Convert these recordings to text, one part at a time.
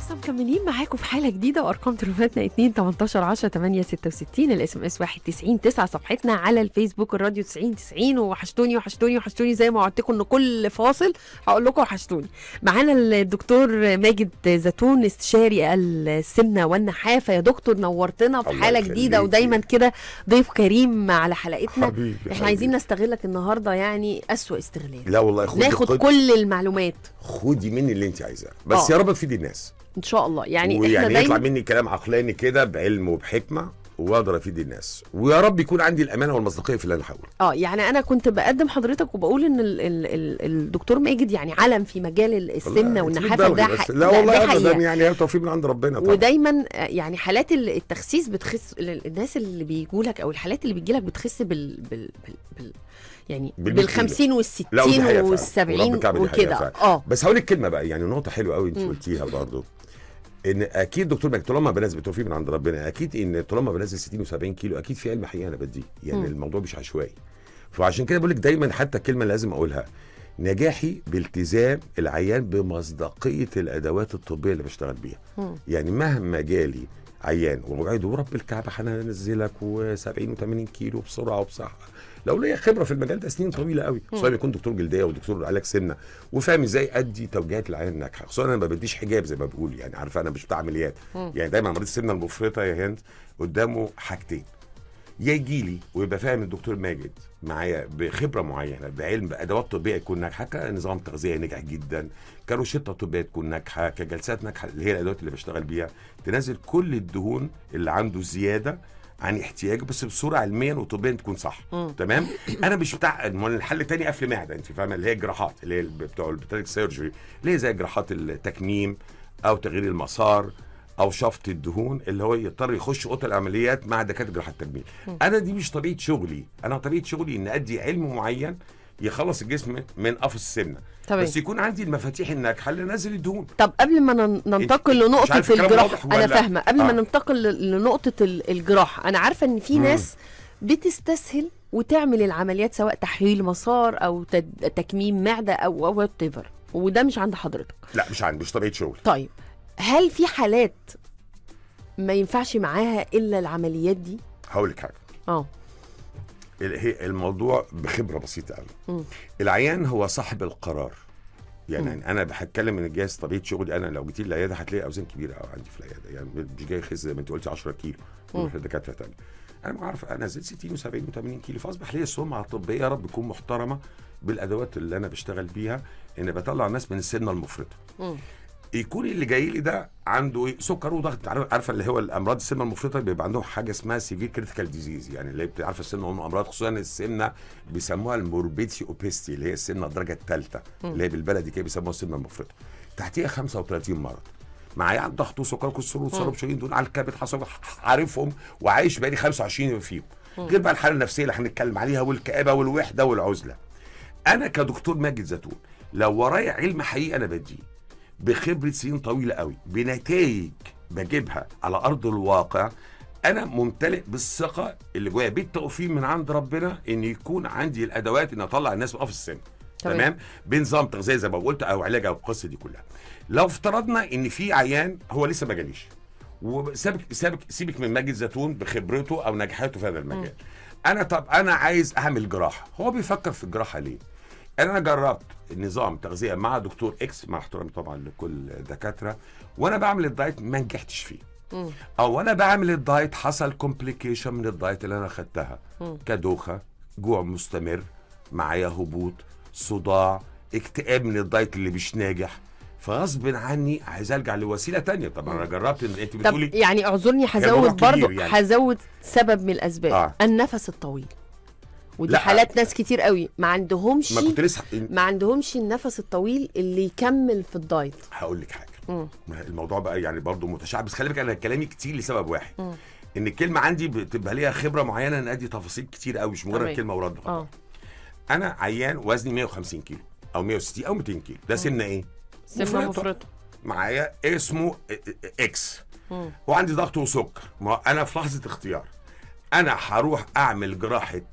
لسه مكملين معاكم في حاله جديده وارقام تليفوناتنا 2 18 10 8 66 الاس ام اس 1 90 9 صفحتنا على الفيسبوك الراديو 90 90 وحشتوني وحشتوني وحشتوني زي ما وعدتكم ان كل فاصل هقول لكم وحشتوني معانا الدكتور ماجد زيتون استشاري السمنه والنحافه يا دكتور نورتنا في الله حاله يخليكي. جديده ودايما كده ضيف كريم على حلقتنا حبيبي احنا حبيبي. عايزين نستغلك النهارده يعني اسوأ استغلال لا والله خدي ناخد خد- كل المعلومات خدي مني اللي انت عايزاه بس آه. يا رب تفيدي الناس ان شاء الله يعني احنا ويعني يطلع دايما مني كلام عقلاني كده بعلم وبحكمه واقدر افيد الناس ويا رب يكون عندي الامانه والمصداقيه في اللي انا هقوله اه يعني انا كنت بقدم حضرتك وبقول ان ال ال ال الدكتور ماجد يعني علم في مجال السمنه والله أنت والنحافه وده بتبالغي بس. حق- لا والله دي ابدا حقيقة. يعني هي توفيق من عند ربنا طبعا ودايما آه، يعني حالات ال- التخسيس بتخس ال- الناس اللي بيجوا لك او الحالات اللي بيجي لك بتخس بال بال بال, بال يعني بالمية بال 50 وال 60 لا، ودي حقيقة وال فعلا. 70 ورب الكعبة دي حقيقة وكده فعلا. اه بس هقول لك كلمه بقى يعني نقطه حلوه قوي انت مم. قلتيها برضه ان اكيد دكتور ماجد طالما بنزل بالتوفيق من عند ربنا اكيد ان طالما بنزل 60 و70 كيلو اكيد في علم حقيقي انا بديه يعني مم. الموضوع مش عشوائي فعشان كده بقول لك دايما حتى الكلمه اللي لازم اقولها نجاحي بالتزام العيان بمصداقيه الادوات الطبيه اللي بشتغل بيها مم. يعني مهما جالي عيان ووعده ورب الكعبه هننزلك و70 و80 كيلو بسرعه وبصحه لو ليا خبره في المجال ده سنين طويله قوي خصوصا يكون دكتور جلديه ودكتور علاج سمنه وفاهم ازاي ادي توجيهات للعيان الناجحه خصوصا انا ما بديش حجاب زي ما بقول يعني عارفه انا مش بتاع عمليات مم. يعني دايما مريض السمنه المفرطه يا هند قدامه حاجتين يا يجي لي ويبقى فاهم الدكتور ماجد معايا بخبره معينه بعلم بادوات طبيه يكون ناجحه كنظام تغذيه ناجح جدا كروشته طبيه تكون ناجحه كجلسات ناجحه اللي هي الادوات اللي بشتغل بيها تنزل كل الدهون اللي عنده زياده عن احتياجه بس بصوره علميا وطبيا تكون صح مم. تمام انا مش بتاع المهم الحل التاني قفل معده انت فاهمه اللي هي الجراحات اللي هي بتوع البتريك سيرجري اللي هي زي جراحات التكميم او تغيير المسار او شفط الدهون اللي هو يضطر يخش اوضه العمليات مع دكاتره جراحه التجميل انا دي مش طبيعه شغلي انا طبيعه شغلي ان ادي علم معين يخلص الجسم من قفص السمنه تمام. بس يكون عندي المفاتيح الناجحه اللي نازل الدهون طب قبل ما نن- ننتقل مش لنقطة عارف الكلام الجراحة واضح أنا ولا- فاهمة قبل ما آه. ننتقل ل- لنقطة ال- الجراحة أنا عارفة إن في مم. ناس بتستسهل وتعمل العمليات سواء تحويل مسار أو تد- تكميم معدة أو وات ايفر وده مش عند حضرتك لا مش عندي مش طبيعه شغلي طيب هل في حالات ما ينفعش معاها إلا العمليات دي؟ هقول لك حاجه اه ال- هي الموضوع بخبره بسيطه مم. قوي العيان هو صاحب القرار يعني مم. انا بتكلم من الجهاز طبيعه شغلي انا لو جيت لي العياده هتلاقي اوزان كبيره قوي عندي في العياده يعني مش جاي يخس زي ما انت قلتي 10 كيلو مم. نروح لدكاتره ثانيه انا ما عارف انزل 60 و70 و80 كيلو فاصبح ليا سمعه طبيه يا رب تكون محترمه بالادوات اللي انا بشتغل بيها ان بطلع ناس من السمنه المفرطه مم. يكون اللي جاي لي ده عنده ايه سكر وضغط عارف- عارفه اللي هو الامراض السمنه المفرطه بيبقى عندهم حاجه اسمها سيفير كريتيكال ديزيز يعني اللي بت- عارفه السمنه هم امراض خصوصا السمنه بيسموها الموربيديتي اوبيستي اللي هي السمنه الدرجه الثالثه اللي هي بالبلدي كده بيسموها السمنه المفرطه تحتيها 35 مرض معايا ضغط وسكر وكوليسترول وصلب شرايين دول على الكبد حصل عارفهم وعايش بقالي 25 يوم فيهم غير بقى الحاله النفسيه اللي هنتكلم عليها والكآبه والوحده والعزله انا كدكتور ماجد زيتون لو ورايا علم حقيقي انا بديه بخبره سنين طويله قوي بنتائج بجيبها على ارض الواقع انا ممتلئ بالثقه اللي جوايا بالتوفيق من عند ربنا ان يكون عندي الادوات ان اطلع الناس من قفص السن تمام. تمام بنظام تغذيه زي ما قلت او علاج او القصه دي كلها لو افترضنا ان في عيان هو لسه ما جاليش وسابك سابك سيبك من ماجد زيتون بخبرته او نجاحاته في هذا المجال انا طب انا عايز اعمل جراحه هو بيفكر في الجراحه ليه انا جربت نظام تغذيه مع دكتور اكس مع احترامي طبعا لكل الدكاتره وانا بعمل الدايت ما نجحتش فيه مم. او وانا بعمل الدايت حصل كومبليكيشن من الدايت اللي انا خدتها مم. كدوخه جوع مستمر معايا هبوط صداع اكتئاب من الدايت اللي مش ناجح فغصب عني عايز ارجع لوسيله تانية طبعا انا جربت ان انت طب بتقولي يعني اعذرني الموضوع هزود كبير برضو يعني. هزود سبب من الاسباب آه. النفس الطويل ودي لا. حالات ناس كتير قوي ما عندهمش ما كنت لسه ما عندهمش النفس الطويل اللي يكمل في الدايت هقول لك حاجه مم. ما الموضوع بقى يعني برضه متشعب بس خلي بالك انا كلامي كتير لسبب واحد مم. ان الكلمه عندي بتبقى ليها خبره معينه ان ادي تفاصيل كتير قوي مش مجرد تمام. كلمه ورد فقط. اه انا عيان وزني 150 كيلو او 160 او 200 كيلو ده سمنه ايه سمنه مفرطه معايا اسمه اكس مم. وعندي ضغط وسكر ما هو انا في لحظه اختيار انا هروح اعمل جراحه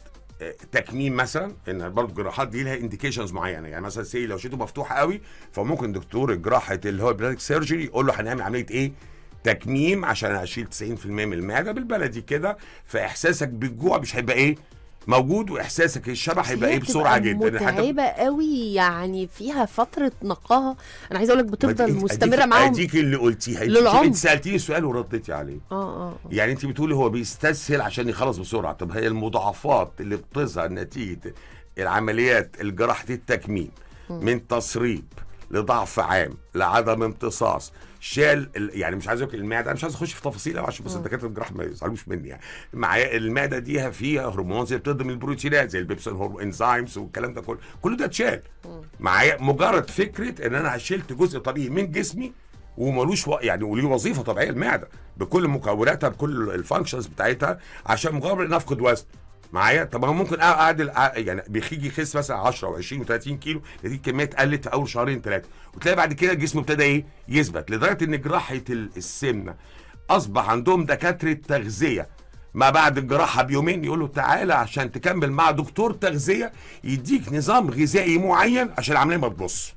آه، تكميم مثلا ان برضه الجراحات دي لها انديكيشنز معينه يعني مثلا سي لو شيته مفتوحه قوي فممكن دكتور الجراحه اللي هو البلاتيك سيرجري يقول له هنعمل عمليه ايه تكميم عشان اشيل 90% من المعده بالبلدي كده فاحساسك بالجوع مش هيبقى ايه موجود واحساسك الشبع هيبقى هي ايه بسرعه بتبقى جدا حتى متعبه قوي يعني فيها فتره نقاهه انا عايزه اقول لك بتفضل أديك- مستمره أديك- معاهم اديك اللي قلتيه للعمر. انت سالتيني سؤال ورديتي عليه اه اه آه. يعني انت بتقولي هو بيستسهل عشان يخلص بسرعه طب هي المضاعفات اللي بتظهر نتيجه العمليات الجراحه التكميم من تصريب لضعف عام لعدم امتصاص شال ال- يعني مش عايز اقول المعده انا مش عايز اخش في تفاصيل قوي عشان بس الدكاتره الجراح ما يزعلوش مني يعني معايا المعده دي فيها هرمونات زي بتهضم البروتينات زي البيبسين هرمون انزيمز والكلام ده كله كل ده اتشال معايا مجرد فكره ان انا شلت جزء طبيعي من جسمي وملوش و... يعني وليه وظيفه طبيعيه المعده بكل مكوناتها بكل الفانكشنز بتاعتها عشان مجرد ان افقد وزن معايا طب ما هو ممكن اعدل أع- يعني بيخيجي يخس مثلا 10 و20 و30 كيلو نتيجه كميه قلت في اول شهرين ثلاثه وتلاقي بعد كده جسمه ابتدى ايه يثبت لدرجه ان جراحه ال- السمنه اصبح عندهم دكاتره تغذيه ما بعد الجراحه بيومين يقول له تعالى عشان تكمل مع دكتور تغذيه يديك نظام غذائي معين عشان العمليه ما تبص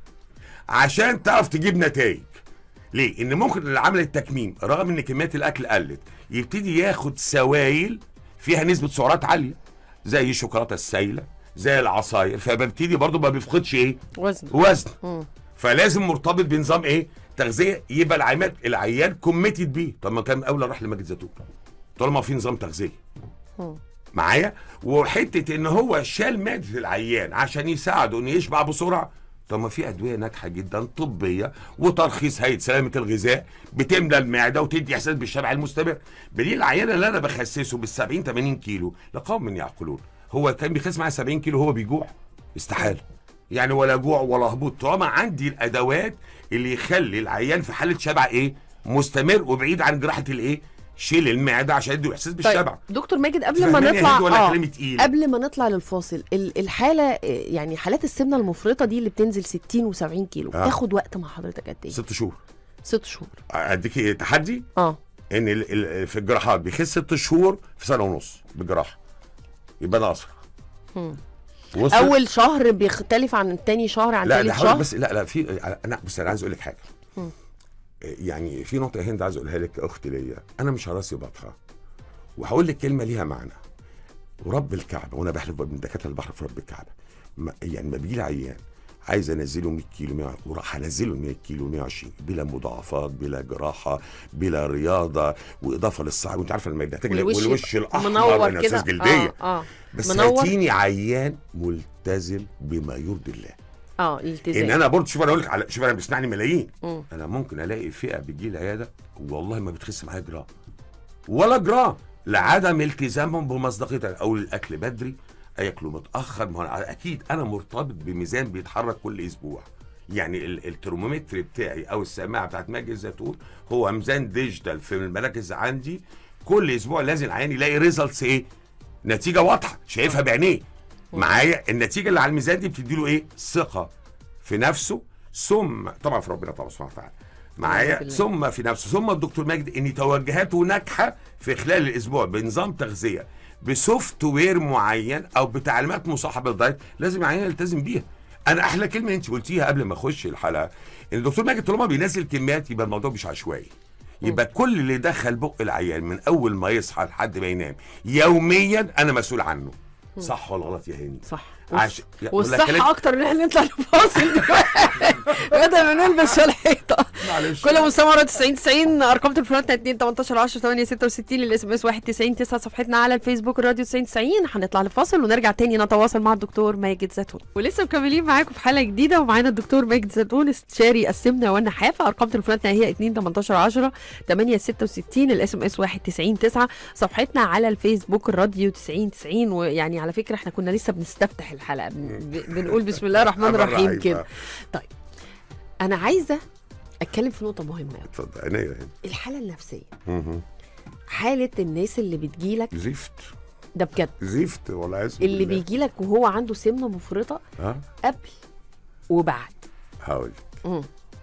عشان تعرف تجيب نتائج ليه؟ ان ممكن اللي عمل التكميم رغم ان كميات الاكل قلت يبتدي ياخد سوائل فيها نسبه سعرات عاليه زي الشوكولاته السايله زي العصاير فببتدي برضه ما بيفقدش ايه؟ وزن وزن مم. فلازم مرتبط بنظام ايه؟ تغذيه يبقى العيان العيان كوميتد بيه طب ما كان اولى راح لماجد زيتون طالما في نظام تغذيه مم. معايا وحته ان هو شال معده العيان عشان يساعده انه يشبع بسرعه طب ما في ادويه ناجحه جدا طبيه وترخيص هيئه سلامه الغذاء بتملى المعده وتدي احساس بالشبع المستمر بدليل العيان اللي انا بخسسه بال 70 80 كيلو لقوم يعقلون هو كان بيخس معايا 70 كيلو هو بيجوع استحاله يعني ولا جوع ولا هبوط طالما عندي الادوات اللي يخلي العيان في حاله شبع ايه مستمر وبعيد عن جراحه الايه شيل المعده عشان يدي احساس بالشبع طيب دكتور ماجد قبل ما فاهماني يا نطلع هند ولا كلامي تقيل؟ قبل ما نطلع للفاصل ال- الحاله آه، يعني حالات السمنه المفرطه دي اللي بتنزل 60 و70 كيلو آه. تاخد وقت مع حضرتك قد ايه؟ ست شهور ست شهور اديكي تحدي اه ان ال- ال- في الجراحات بيخس ست شهور في سنه ونص بالجراحه يبقى انا اسرع مم. وصل- اول شهر بيختلف عن تاني شهر عن لا تالت لا حاول شهر بس لا لا في انا بس انا عايز اقول لك حاجه مم. يعني في نقطه يا هند عايز اقولها لك يا اختي ليا انا مش هراسي بطها وهقول لك كلمه ليها معنى ورب الكعبه وانا بحلف من الدكاتره اللي بحلف رب الكعبه ما يعني ما بيجي لي عيان عايز انزله 100 كيلو 100 وراح انزله 100 كيلو 120 بلا مضاعفات بلا جراحه بلا رياضه واضافه للصحه وانت عارفه لما يحتاج والوش والوش الاحمر منور وانعكاس كده جلديه اه, آه. بس منور هاتيني عيان ملتزم بما يرضي الله اه ان الالتزام انا برضه شوف انا اقول لك على شوف انا بيسمعني ملايين مم. انا ممكن الاقي فئه بتجي العياده والله ما بتخس معايا جرام ولا جرام لعدم التزامهم بمصداقيتها او الاكل بدري ياكلوا متاخر ما هو أنا اكيد انا مرتبط بميزان بيتحرك كل اسبوع يعني ال- الترمومتر بتاعي او السماعه بتاعت ماجد الزيتون هو ميزان ديجيتال في المراكز عندي كل اسبوع لازم العيان يلاقي ريزلتس ايه نتيجه واضحه شايفها بعينيه معايا النتيجه اللي على الميزان دي بتدي له ايه ثقه في نفسه ثم طبعا في ربنا طبعا سبحانه وتعالى معايا بالله. ثم ثم في نفسه ثم الدكتور ماجد ان توجهاته ناجحه في خلال الاسبوع بنظام تغذيه بسوفت وير معين او بتعليمات مصاحبه للدايت لازم العيان يلتزم بيها انا احلى كلمه انت قلتيها قبل ما اخش الحلقه ان الدكتور ماجد طالما بينزل كميات يبقى الموضوع مش عشوائي يبقى كل اللي دخل بق العيان من اول ما يصحى لحد ما ينام يوميا انا مسؤول عنه صح ولا غلط يا هند صح عش... يا- ولا كلام- والصحة أكتر إن احنا نطلع لفاصل دلوقتي بدل ما نلبس في الحيطة معلش كل مستمرة 90 90 ارقام تليفوناتنا 2 18 10 8 66 الاس ام اس 1 90 9 صفحتنا على الفيسبوك راديو 90 90 هنطلع لفاصل ونرجع تاني نتواصل مع الدكتور ماجد زيتون ولسه مكملين معاكم في حلقه جديده ومعانا الدكتور ماجد زيتون استشاري السمنه والنحافه ارقام تليفوناتنا هي 2 18 10 8 66 الاس ام اس 1 90 9 صفحتنا على الفيسبوك الراديو 90 90 ويعني على فكره احنا كنا لسه بنستفتح الحلقه بن- ب- بنقول بسم الله الرحمن أمر الرحيم رحيم. كده طيب انا عايزه اتكلم في نقطه مهمه أوي. اتفضل عينيا يا هند الحاله النفسيه مهم. حاله الناس اللي بتجيلك زفت ده بجد زفت ولا عايز اللي بيجيلك وهو عنده سمنه مفرطه ها قبل وبعد هقول مم.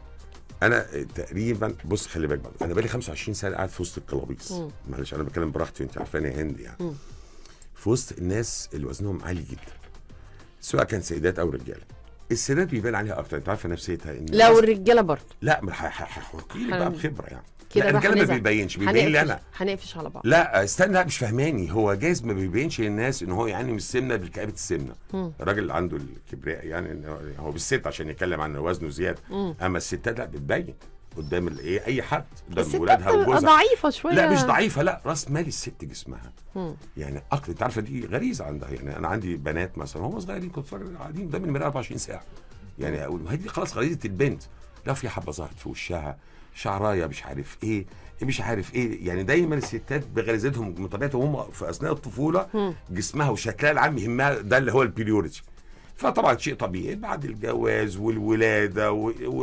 انا تقريبا بص خلي بالك بقى انا بقالي 25 سنه قاعد في وسط الكلابيس مم. معلش انا بتكلم براحتي وانت عارفاني يا هند يعني مم. في وسط الناس اللي وزنهم عالي جدا سواء كان سيدات او رجاله السيدات بيبان عليها اكتر انت عارفه نفسيتها ان لو الرجاله برضه لا ما ح- ح- هحكي لك بقى هن- بخبره يعني كده لا بقى الرجاله ما هنزعل. بيبينش بيبين لي هنقفش انا هنقفش على بعض لا استنى لا مش فهماني هو جايز ما بيبينش للناس ان هو يعني من السمنه بالكآبة السمنه مم. الراجل اللي عنده الكبرياء يعني إن هو- هو بالست عشان يتكلم عن وزنه زياده مم. اما الستات لا بتبين قدام الايه اي حد قدام الستات ولادها بتبقى وجوزها ضعيفه شويه لا مش ضعيفه لا راس مال الست جسمها مم. يعني اكتر انت عارفه دي غريزه عندها يعني انا عندي بنات مثلا هم صغيرين كنت فاكر قاعدين قدام المرايه 24 ساعه يعني أول- ما هي دي خلاص غريزه البنت لا في حبه ظهرت في وشها شعرايه مش عارف ايه مش عارف ايه يعني دايما الستات بغريزتهم من طبيعتهم هم في اثناء الطفوله مم. جسمها وشكلها العام يهمها ده اللي هو البريوريتي فطبعا شيء طبيعي بعد الجواز والولاده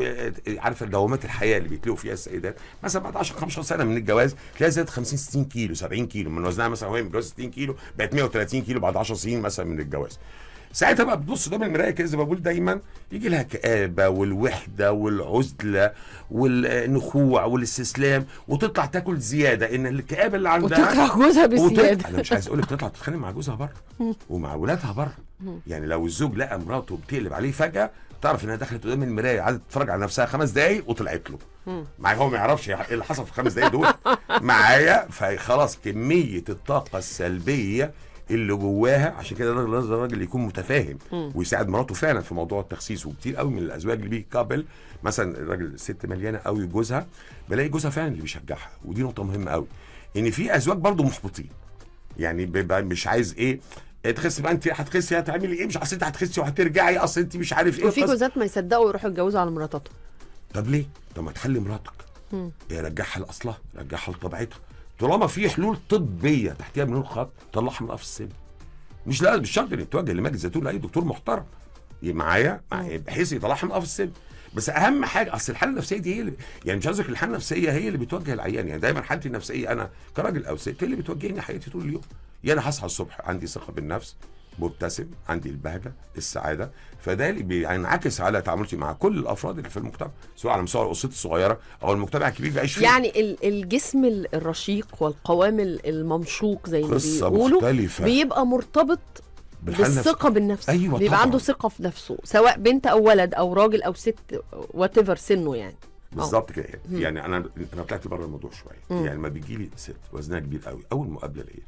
وعارفه دوامات الحياه اللي بيتلقوا فيها السيدات مثلا بعد 10 15 سنه من الجواز تلاقي زادت 50 60 كيلو 70 كيلو من وزنها مثلا وهي متجوزه 60 كيلو بقت 130 كيلو بعد 10 سنين مثلا من الجواز ساعتها بقى بتبص قدام المرايه كده زي ما بقول دايما يجي لها كآبه والوحده والعزله والنخوع والاستسلام وتطلع تاكل زياده ان الكآبه اللي عندها وتكره جوزها وتطلع بزياده انا مش عايز اقول لك تطلع تتخانق مع جوزها بره ومع ولادها بره يعني لو الزوج لقى مراته بتقلب عليه فجاه تعرف انها دخلت قدام المرايه قعدت تتفرج على نفسها خمس دقايق وطلعت له معايا هو ما يعرفش ايه اللي حصل في الخمس دقايق دول معايا فخلاص كميه الطاقه السلبيه اللي جواها عشان كده الراجل لازم الراجل يكون متفاهم ويساعد مراته فعلا في موضوع التخسيس وكتير قوي من الازواج اللي بيجي كابل مثلا الراجل الست مليانه قوي جوزها بلاقي جوزها فعلا اللي بيشجعها ودي نقطه مهمه قوي ان في ازواج برضو محبطين يعني بيبقى مش عايز ايه إيه تخسي بقى انت هتخسي هتعملي ايه مش اصل انت هتخسي وهترجعي اصل انت مش عارف ايه وفي وخلاص. جوزات ما يصدقوا يروحوا يتجوزوا على مراتاتهم طب ليه؟ طب ما تخلي مراتك مم. إيه رجعها لاصلها رجعها لطبيعتها طالما في حلول طبيه تحتها مليون خط طلعها من قفص السن مش لا مش شرط ان تواجه لماجد زيتون لاي دكتور محترم يبقى معايا مع- بحيث يطلعها من قفص السن بس اهم حاجه اصل الحاله النفسيه دي هي اللي يعني مش قصدك الحاله النفسيه هي اللي بتوجه العيان يعني دايما حالتي النفسيه انا كراجل او ست هي اللي بتوجهني حياتي طول اليوم يا انا هصحى الصبح عندي ثقه بالنفس مبتسم عندي البهجه السعاده فده اللي بينعكس على تعاملتي مع كل الافراد اللي في المجتمع سواء على مستوى اسرتي الصغيره او المجتمع الكبير اللي عايش فيه يعني ال- الجسم ال- الرشيق والقوام ال- الممشوق زي ما قصه بيقولوا مختلفه بيبقى مرتبط بالحالة النفسية. بالثقه بالنفس أيوة بيبقى طبعاً. عنده ثقه في نفسه سواء بنت او ولد او راجل او ست وات سنه يعني بالظبط كده يعني انا انا طلعت بره الموضوع شويه مم. يعني لما بيجي لي ست وزنها كبير قوي اول مقابله ليا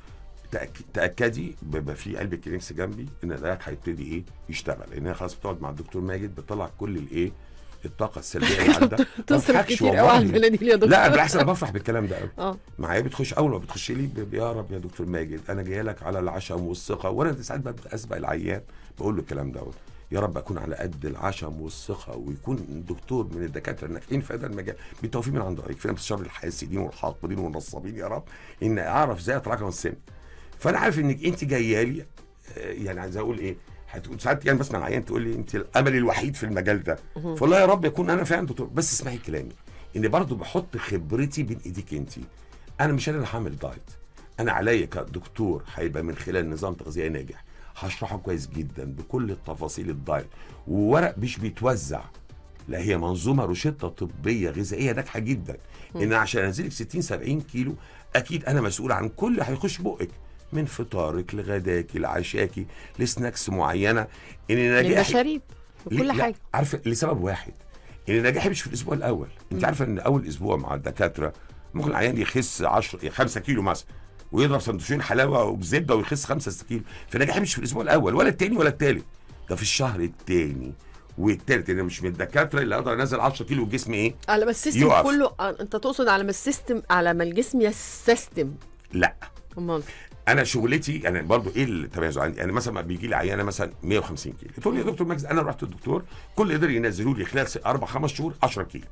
تأك- تاكدي بيبقى في قلب الكلينكس جنبي ان ده هيبتدي ايه يشتغل لان هي خلاص بتقعد مع الدكتور ماجد بتطلع كل الايه الطاقه السلبيه اللي عندها ما تصرف بضحكش كتير قوي على والله. المناديل يا دكتور لا بالعكس انا بفرح بالكلام ده قوي اه معايا بتخش اول ما بتخش لي ب- يا رب يا دكتور ماجد انا جاي لك على العشم والثقه وانا ساعات ببقى اسبق العيان بقول له الكلام دوت يا رب اكون على قد العشم والثقه ويكون دكتور من الدكاتره الناجحين في هذا المجال بالتوفيق من عند ربك فينا شر الحاسدين والحاقدين والنصابين يا رب ان اعرف ازاي اتراكم السن فانا عارف انك انت جايه لي آه، يعني عايز اقول ايه هتقول ساعات يعني بسمع العيان تقول لي انت الامل الوحيد في المجال ده فالله يا رب يكون انا فعلا دكتور بس اسمعي كلامي اني برضو بحط خبرتي بين ايديك انت انا مش انا اللي هعمل دايت انا عليا كدكتور هيبقى من خلال نظام تغذيه ناجح هشرحه كويس جدا بكل التفاصيل الدايت وورق مش بيتوزع لا هي منظومه روشته طبيه غذائيه ناجحه جدا ان عشان انزلك 60 70 كيلو اكيد انا مسؤول عن كل اللي هيخش بقك من فطارك لغداكي لعشاكي لسناكس معينه ان نجاحي المشاريب ليه- وكل لا، حاجه عارفه لسبب واحد ان نجاحي مش في الاسبوع الاول انت عارفه ان اول اسبوع مع الدكاتره ممكن العيان يخس 10 5 كيلو مثلا ويضرب سندوتشين حلاوه وبزبده ويخس 5 كيلو فنجاحي مش في الاسبوع الاول ولا الثاني ولا الثالث ده في الشهر الثاني والثالث انا مش من الدكاتره اللي اقدر انزل 10 كيلو وجسمي ايه على ما السيستم يقف. كله آه، انت تقصد على ما السيستم على ما الجسم يسيستم لا امال انا شغلتي يعني برضو ايه التميز عندي يعني مثلا ما بيجي لي عيانه مثلا 150 كيلو تقول لي يا دكتور ماجد انا رحت الدكتور كل قدر ينزلوا لي خلال س- اربع خمس شهور 10 كيلو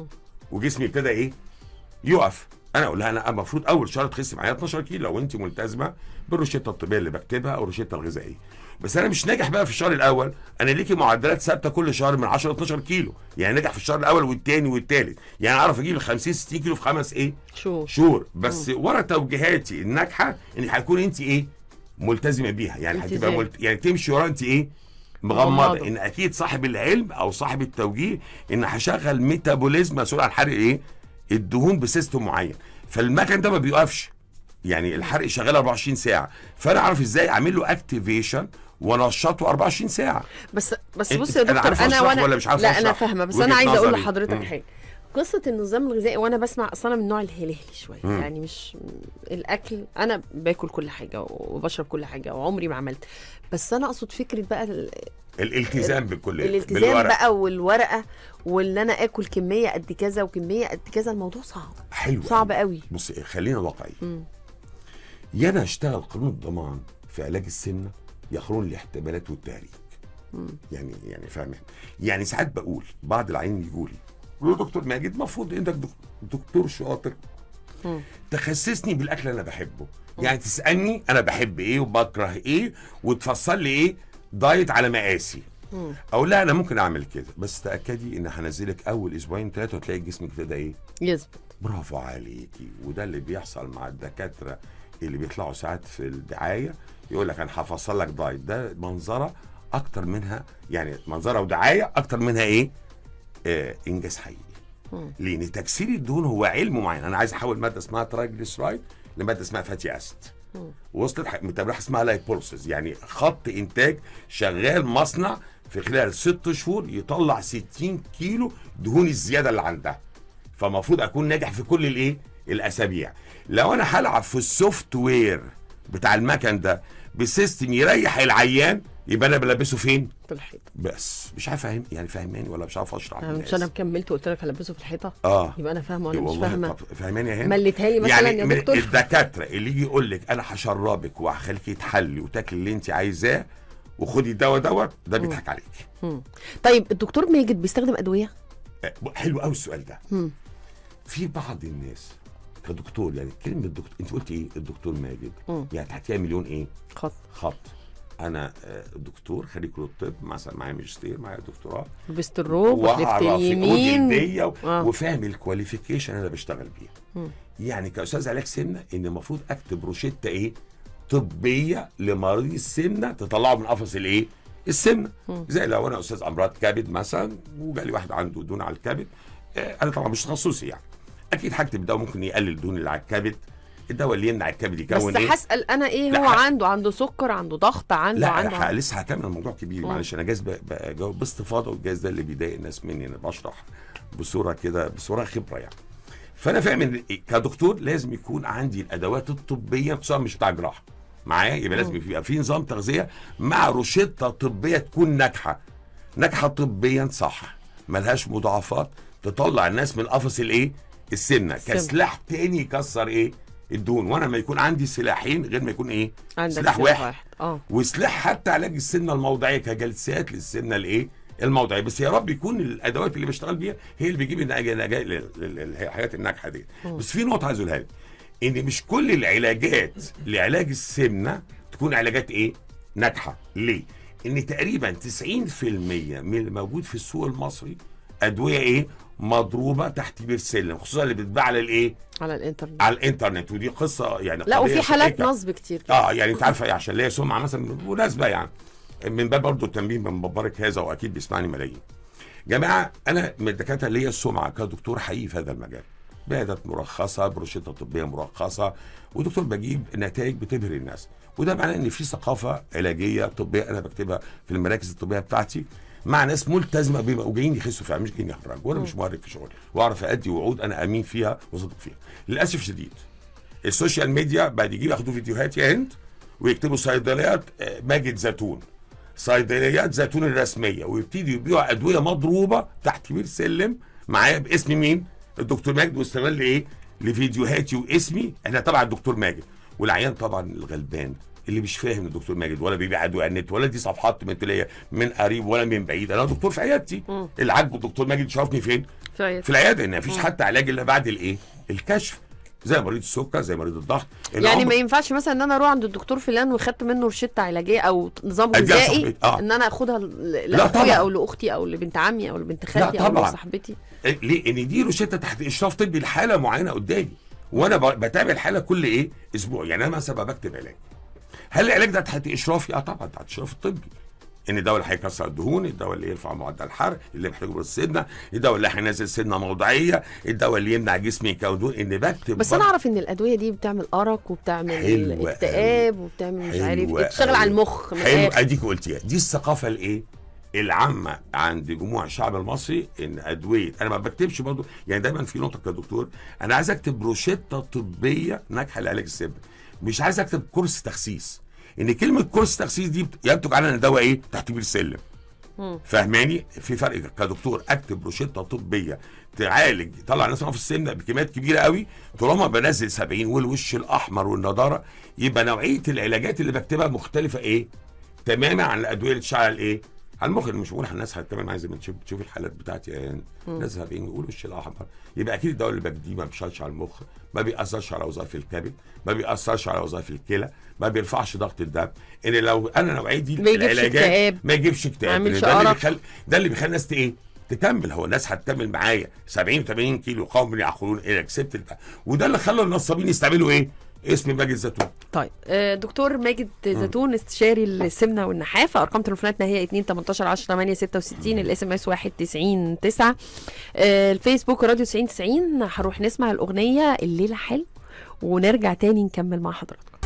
وجسمي ابتدى ايه يقف انا اقول لها انا المفروض اول شهر تخسي معايا 12 كيلو لو انت ملتزمه بالروشته الطبيه اللي بكتبها او الروشته الغذائيه بس انا مش ناجح بقى في الشهر الاول انا ليكي معدلات ثابته كل شهر من 10 ل 12 كيلو يعني ناجح في الشهر الاول والثاني والثالث يعني اعرف اجيب ال 50 60 كيلو في خمس ايه شو شهور بس ورا توجيهاتي الناجحه ان هيكون انت ايه ملتزمه بيها يعني هتبقى التزام. ملت... يعني تمشي ورا انت ايه مغمضه مغمضة. ان اكيد صاحب العلم او صاحب التوجيه ان هشغل ميتابوليزم مسؤول عن حرق ايه الدهون بسيستم معين فالمكن ده ما بيوقفش يعني الحرق شغال 24 ساعه فانا اعرف ازاي اعمل له اكتيفيشن وانشطه 24 ساعه بس بس أنت- بص يا أنا دكتور عارف انا أشرح وانا ولا مش عارف لا انا أشرح؟ فاهمه بس وجهة انا عايزه اقول نظري. لحضرتك مم. حاجه قصه النظام الغذائي وانا بسمع اصلا من النوع الهلهلي شويه مم. يعني مش الاكل انا باكل كل حاجه وبشرب كل حاجه وعمري ما عملت بس انا اقصد فكره بقى ال- الالتزام بكل الالتزام بالورق. بقى والورقه وان انا اكل كميه قد كذا وكميه قد كذا الموضوع صعب حلو صعب أوي. قوي بص إيه، خلينا واقعي مم. يا انا اشتغل قانون الضمان في علاج السمنه يا قانون الاحتمالات والتهريج مم. يعني يعني فاهم يعني ساعات بقول بعض العيانين يجوا لي يقولوا له دكتور ماجد المفروض انك دك- دكتور شاطر مم. تخصصني بالاكل اللي انا بحبه يعني تسالني انا بحب ايه وبكره ايه وتفصل لي ايه دايت على مقاسي مم. اقول لها انا ممكن اعمل كده بس تاكدي ان هنزلك اول اسبوعين ثلاثه وتلاقي جسمك ابتدى ايه يثبت برافو عليكي وده اللي بيحصل مع الدكاتره اللي بيطلعوا ساعات في الدعايه يقول لك انا هفصل لك دايت ده منظره اكتر منها يعني منظره ودعايه اكتر منها ايه؟ آه انجاز حقيقي مم. لان تكسير الدهون هو علم معين انا عايز احول ماده اسمها ترايجليسرايد لماده اسمها فاتي اسيد مم. وصلت ح- متابعه اسمها لايبولسز يعني خط انتاج شغال مصنع في خلال ست شهور يطلع 60 كيلو دهون الزياده اللي عندها فالمفروض اكون ناجح في كل الايه الاسابيع لو انا هلعب في السوفت وير بتاع المكن ده بسيستم يريح العيان يبقى انا بلبسه فين في الحيطه بس مش عارف فاهم يعني فاهماني ولا مش عارف اشرح أنا للناس. مش انا كملت وقلت لك هلبسه في الحيطه اه يبقى انا فاهمه ولا مش والله فاهمه طب فاهماني يا هند ملتها لي مثلا يعني يا من دكتور الدكاتره اللي يجي يقول لك انا هشربك وهخليكي تحلي وتاكلي اللي انت عايزاه وخدي الدواء دوت ده بيضحك عليك مم. طيب الدكتور ماجد بيستخدم ادويه آه، حلو قوي السؤال ده مم. في بعض الناس كدكتور يعني كلمه دكتور انت قلت ايه الدكتور ماجد مم. يعني تحتيها مليون ايه خط خط انا آه، دكتور خريج كليه الطب مثلا معايا ماجستير معايا دكتوراه لبست الروب وحلفت واعرف اليمين وجلديه و- آه. وفاهم الكواليفيكيشن اللي انا بشتغل بيها مم. يعني كاستاذ علاج سمنه ان المفروض اكتب روشته ايه طبيه لمريض السمنه تطلعه من قفص الايه السمنه مم. زي لو انا استاذ امراض كبد مثلا وجالي واحد عنده دهون على الكبد آه، انا طبعا مش تخصصي يعني اكيد هكتب دواء ممكن يقلل الدهون اللي على الكبد الدواء اللي يمنع الكبد بس يكون ايه هسال انا ايه لا، هو ح- عنده عنده سكر عنده ضغط عنده لا عنده أنا ح- لسه هكمل الموضوع كبير مم. معلش انا جايز ب- بجاوب باستفاضه والجايز ده اللي بيضايق الناس مني انا بشرح بصوره كده بصوره خبره يعني فانا فاهم ان كدكتور لازم يكون عندي الادوات الطبيه خصوصا مش بتاع جراحه معايا يبقى لازم يبقى في نظام تغذيه مع روشته طبيه تكون ناجحه ناجحه طبيا صح ملهاش مضاعفات تطلع الناس من قفص الايه السمنه السمنة. كسلاح تاني يكسر ايه الدهون وانا ما يكون عندي سلاحين غير ما يكون ايه عندك سلاح واحد اه وسلاح حتى علاج السمنه الموضعيه كجلسات للسمنه الايه الموضعيه بس يا رب يكون الادوات اللي بشتغل بيها هي اللي بيجيب النتائج الحياه الناجحه دي بس في نقطه عايز اقولها لك ان مش كل العلاجات لعلاج السمنه تكون علاجات ايه ناجحه ليه ان تقريبا 90% من اللي موجود في السوق المصري ادويه ايه مضروبه تحت بير سلم خصوصا اللي بتتباع على الايه على الانترنت على الانترنت ودي قصه يعني لا قضية وفي حالات شائكة. نصب كتير كده. اه يعني انت عارفه إيه، عشان ليا سمعه مثلا مناسبه يعني من باب برضه التنبيه من مبارك هذا واكيد بيسمعني ملايين. جماعه انا من الدكاتره ليا السمعه كدكتور حقيقي في هذا المجال. بعدت مرخصه بروشته طبيه مرخصه ودكتور بجيب نتائج بتبهر الناس وده معناه ان في ثقافه علاجيه طبيه انا بكتبها في المراكز الطبيه بتاعتي مع ناس ملتزمه بيبقى وجايين يخسوا فيها مش جايين يخرجوا وانا مش مهرج في شغلي واعرف ادي وعود انا امين فيها وصادق فيها للاسف شديد السوشيال ميديا بعد يجيب ياخدوا فيديوهات يا هند ويكتبوا صيدليات آه، ماجد زيتون صيدليات زيتون الرسميه ويبتدوا يبيعوا ادويه مضروبه تحت بير سلم معايا باسم مين؟ الدكتور ماجد واستغل ايه؟ لفيديوهاتي واسمي احنا طبعا الدكتور ماجد والعيان طبعا الغلبان اللي مش فاهم الدكتور ماجد ولا بيبيع ادويه على النت ولا دي صفحات مثليه من قريب ولا من بعيد انا دكتور في عيادتي مم. اللي عاجبه الدكتور ماجد شافني فين؟ طيب في العياده ان مفيش حتى علاج الا بعد الايه؟ الكشف زي مريض السكر زي مريض الضغط يعني العمر- ما ينفعش مثلا ان انا اروح عند الدكتور فلان وخدت منه روشته علاجيه او نظام أديها غذائي صاحبتي. آه. ان انا اخدها ل- لا لاخويا طبعا. او لاختي او لبنت عمي او لبنت خالتي او طبعا. لصاحبتي إيه، ليه؟ ان دي روشته تحت اشراف طبي لحاله معينه قدامي وانا ب- بتابع الحاله كل ايه؟ اسبوع يعني انا مثلا بكتب علاج هل العلاج ده تحت اشرافي؟ اه طبعا تحت اشراف الطبي ان الدواء اللي هيكسر الدهون الدواء اللي يرفع معدل الحرق اللي محتاجه بالسمنه الدواء اللي هينزل سمنه موضعيه الدواء اللي يمنع جسمي يكون دهون ان بكتب بس انا برضه- اعرف ان الادويه دي بتعمل ارق وبتعمل حلوة اكتئاب وبتعمل مش عارف حلوة ايه بتشتغل على أوي. المخ من حلو الآخر. اديك قلتيها دي الثقافه الايه العامه عند جموع الشعب المصري ان ادويه انا ما بكتبش برضه يعني دايما في نقطه كدكتور انا عايز اكتب روشته طبيه ناجحه لعلاج السم مش عايز اكتب كورس تخسيس ان كلمه كورس تخسيس دي بت- ينتج عنها ان الدواء ايه تحت بير السلم مم. فاهماني في فرق كدكتور اكتب روشته طبيه تعالج يطلع الناس في السمنه بكميات كبيره قوي طالما بنزل 70 والوش الاحمر والنضاره يبقى نوعيه العلاجات اللي بكتبها مختلفه ايه تماما عن الادويه اللي تشتغل على ايه على المخ مش بقول الناس هتكمل معايا زي ما تشوف تشوف الحالات بتاعتي يعني الناس 70 ويقولوا الوش الاحمر يبقى اكيد الدواء اللي بديه ما بيشتغلش على المخ ما بيأثرش على وظائف الكبد ما بيأثرش على وظائف الكلى ما بيرفعش ضغط الدم ان لو انا نوعيه دي ما يجيبش العلاجات اكتئاب. ما يجيبش اكتئاب ما يعملش لأن ده اللي أرق. بيخلي ده اللي بيخلي الناس ت- ايه تكمل هو الناس هتكمل معايا 70 80 كيلو قوم يعقلون الى كسبت الب- وده اللي خلى النصابين يستعملوا ايه اسم ماجد زيتون طيب آه، دكتور ماجد زيتون استشاري السمنه والنحافه ارقام تليفوناتنا هي 2 18 10 8 66 الاس ام اس 1 90 9 آه، الفيسبوك راديو 90 90 هنروح نسمع الاغنيه الليله حلو ونرجع تاني نكمل مع حضراتكم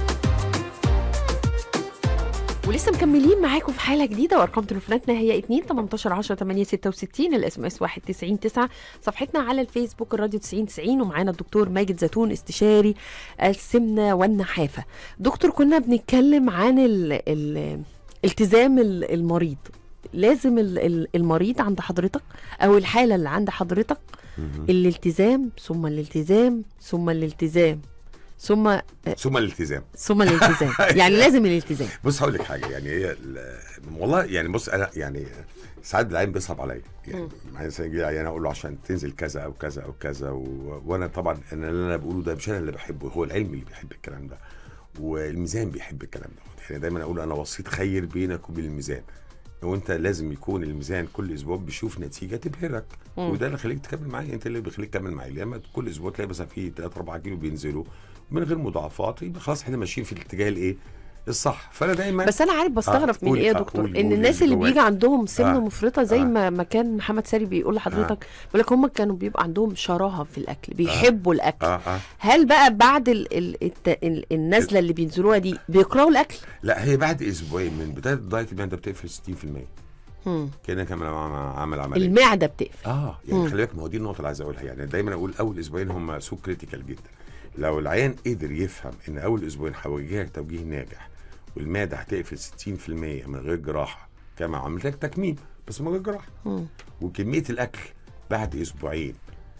ولسه مكملين معاكم في حاله جديده وارقام تليفوناتنا هي 2 18 10 8 66 الاس ام اس 1 90 9 صفحتنا على الفيسبوك الراديو 90 90 ومعانا الدكتور ماجد زيتون استشاري السمنه والنحافه دكتور كنا بنتكلم عن ال ال التزام ال- المريض لازم ال- ال- المريض عند حضرتك او الحاله اللي عند حضرتك الالتزام ثم الالتزام ثم الالتزام ثم ثم الالتزام ثم الالتزام يعني لازم الالتزام بص هقول لك حاجه يعني هي ال- والله يعني بص انا يعني ساعات العين بيصعب عليا يعني معايا مثلا يجي عيان اقول له عشان تنزل كذا او كذا او كذا و... وانا طبعا انا اللي انا بقوله ده مش انا اللي بحبه هو العلم اللي بيحب الكلام ده والميزان بيحب الكلام ده يعني دايما اقول انا وسيط خير بينك وبين الميزان وانت لازم يكون الميزان كل اسبوع بيشوف نتيجه تبهرك مم. وده اللي خليك تكمل معايا انت اللي بيخليك تكمل معايا لما كل اسبوع تلاقي مثلا في 3 4 كيلو بينزلوا من غير مضاعفات يبقى خلاص احنا ماشيين في الاتجاه الايه الصح فانا دايما بس انا عارف بستغرب آه، من قولي- ايه يا آه، دكتور قولي- ان قولي الناس اللي اللي بيجي جواك. عندهم سمنه آه، مفرطه زي آه. ما ما كان محمد ساري بيقول لحضرتك بيقول لك هم كانوا بيبقى عندهم شراهه في الاكل بيحبوا الاكل اه اه هل بقى بعد ال ال الت ال النزله اللي بينزلوها دي بيكرهوا الاكل؟ لا هي بعد اسبوعين من بدايه الدايت يبقى انت بتقفل 60% مم. كانك عامل عامل عمليه المعده بتقفل اه يعني مم. خلي بالك ما هو دي النقطه اللي عايز اقولها يعني دايما اقول اول اسبوعين هم سو كريتيكال جدا لو العيان قدر يفهم ان اول اسبوعين هوجهك توجيه ناجح والمعده هتقفل 60% من غير جراحه كما عملت لك تكميم بس من غير جراحه مم. وكميه الاكل بعد اسبوعين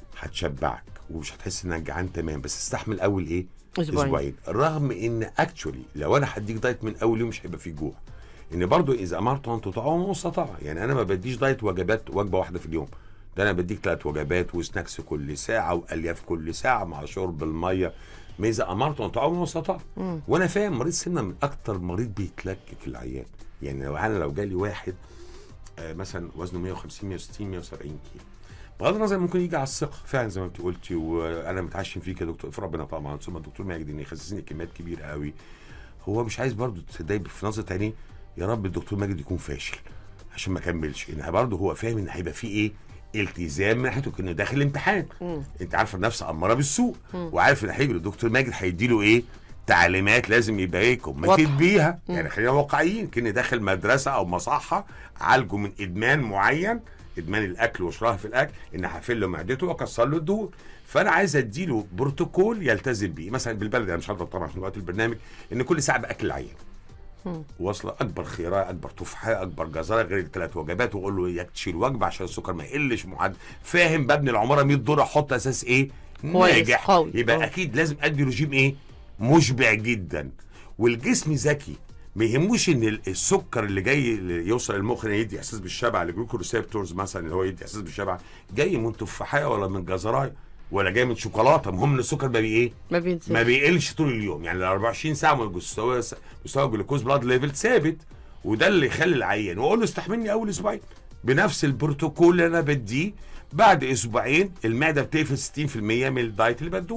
هتشبعك ومش هتحس انك جعان تمام بس استحمل اول ايه أسبوعين. اسبوعين رغم ان اكشولي لو انا هديك دايت من اول يوم مش هيبقى فيه جوع ان برضو اذا امرت ان تطعموا ما استطاع يعني انا ما بديش دايت وجبات وجبه واحده في اليوم ده انا بديك ثلاث وجبات وسناكس كل ساعه والياف كل ساعه مع شرب الميه ما اذا امرت ان تطعموا ما استطاع مم. وانا فاهم مريض سمنه من اكتر مريض بيتلكك العيان يعني لو انا لو جالي واحد آه، مثلا وزنه 150 160 170 كيلو بغض النظر ممكن يجي على الثقه فعلا زي ما انت قلتي وانا متعشم فيك يا دكتور في ربنا طبعا ثم الدكتور ماجد ان يخسسني كميات كبيره قوي هو مش عايز برضه تصدقي في نظره عينيه يا رب الدكتور ماجد يكون فاشل عشان ما كملش ان برضه هو فاهم ان هيبقى فيه ايه التزام من ناحيته كانه داخل امتحان مم. انت عارفه النفس اماره بالسوء وعارف ان هيجي الدكتور ماجد هيديله ايه تعليمات لازم يبقى ايه كوميتد واضحة. بيها يعني خلينا واقعيين كاني داخل مدرسه او مصحه عالجه من ادمان معين ادمان الاكل وشراهه في الاكل ان هفل له معدته واكسر له الدهون فانا عايز اديله بروتوكول يلتزم بيه مثلا بالبلد انا مش هقدر طبعا عشان وقت البرنامج ان كل ساعه باكل العيان مم. واصله اكبر خياره اكبر تفاحه اكبر جزره غير الثلاث وجبات واقول له اياك تشيل وجبه عشان السكر ما يقلش معد فاهم ببني العماره 100 دور احط اساس ايه كويس، ناجح قوي، يبقى قوي. اكيد لازم ادي رجيم ايه مشبع جدا والجسم ذكي ما يهموش ان ال- السكر اللي جاي اللي يوصل المخ إنه يدي احساس بالشبع الجلوكوريسبتورز مثلا اللي هو يدي احساس بالشبع جاي من تفاحيه ولا من جزرايه ولا جاي من شوكولاته المهم ان السكر ما بي ايه ما بينزل ما بيقلش طول اليوم يعني ال 24 ساعه مستوى مستوى الجلوكوز بلاد ليفل ثابت وده اللي يخلي العيان واقول له استحملني اول اسبوعين بنفس البروتوكول اللي انا بديه بعد اسبوعين المعده بتقفل 60% من الدايت اللي بديهولك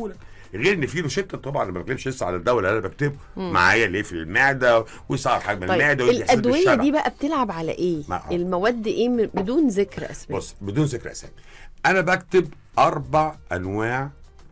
غير ان في روشته طبعا انا ما بكتبش لسه على الدواء اللي انا بكتبه معايا اللي في المعده ويصعب حجم طيب المعده ويدي إحساس الادويه بالشبع. دي بقى بتلعب على ايه ما- آه. المواد ايه م- بدون ذكر اسماء بص بدون ذكر اسامي انا بكتب اربع انواع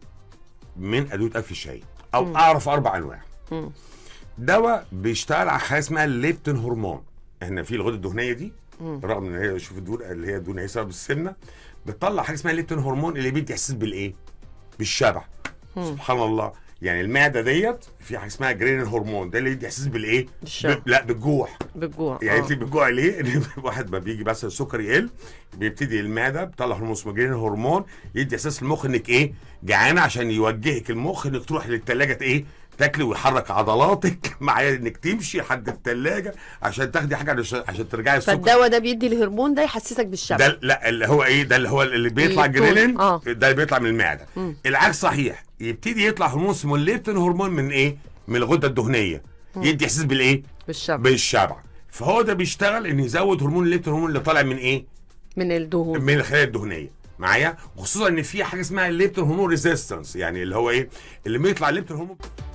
من ادويه قفل الشاي او اعرف اربع انواع مم. دواء بيشتغل على حاجه اسمها الليبتين هرمون احنا في الغده الدهنيه دي مم. رغم ان هي شوف الدهون اللي هي الدهون هي سبب السمنه بتطلع حاجه اسمها الليبتين هرمون اللي بيدي احساس بالايه؟ بالشبع سبحان الله يعني المعده ديت في حاجه اسمها جرين هرمون ده اللي يدي احساس بالايه؟ بالشبع. ب- لا بالجوع بالجوع يعني آه. انت بالجوع ليه؟ ان واحد ما بيجي بس السكر يقل بيبتدي المعده بتطلع هرمون اسمه جرين هرمون يدي احساس المخ انك ايه؟ جعانه عشان يوجهك المخ انك تروح للثلاجه ايه؟ تاكلي ويحرك عضلاتك معايا انك تمشي لحد الثلاجه عشان تاخدي حاجه عشان, عشان ترجعي السكر فالدواء ده بيدي الهرمون ده يحسسك بالشبع ده لا اللي هو ايه ده اللي هو اللي بيطلع الطول. جريلين آه. ده اللي بيطلع من المعده مم. العكس صحيح يبتدي يطلع هرمون اسمه الليبتين هرمون من ايه من الغده الدهنيه يدي احساس بالايه بالشبع بالشبع فهو ده بيشتغل ان يزود هرمون الليبتين هرمون اللي طالع من ايه من الدهون من الخلايا الدهنيه معايا وخصوصا ان في حاجه اسمها الليبتين هرمون ريزيستنس يعني اللي هو ايه اللي بيطلع الليبتين هرمون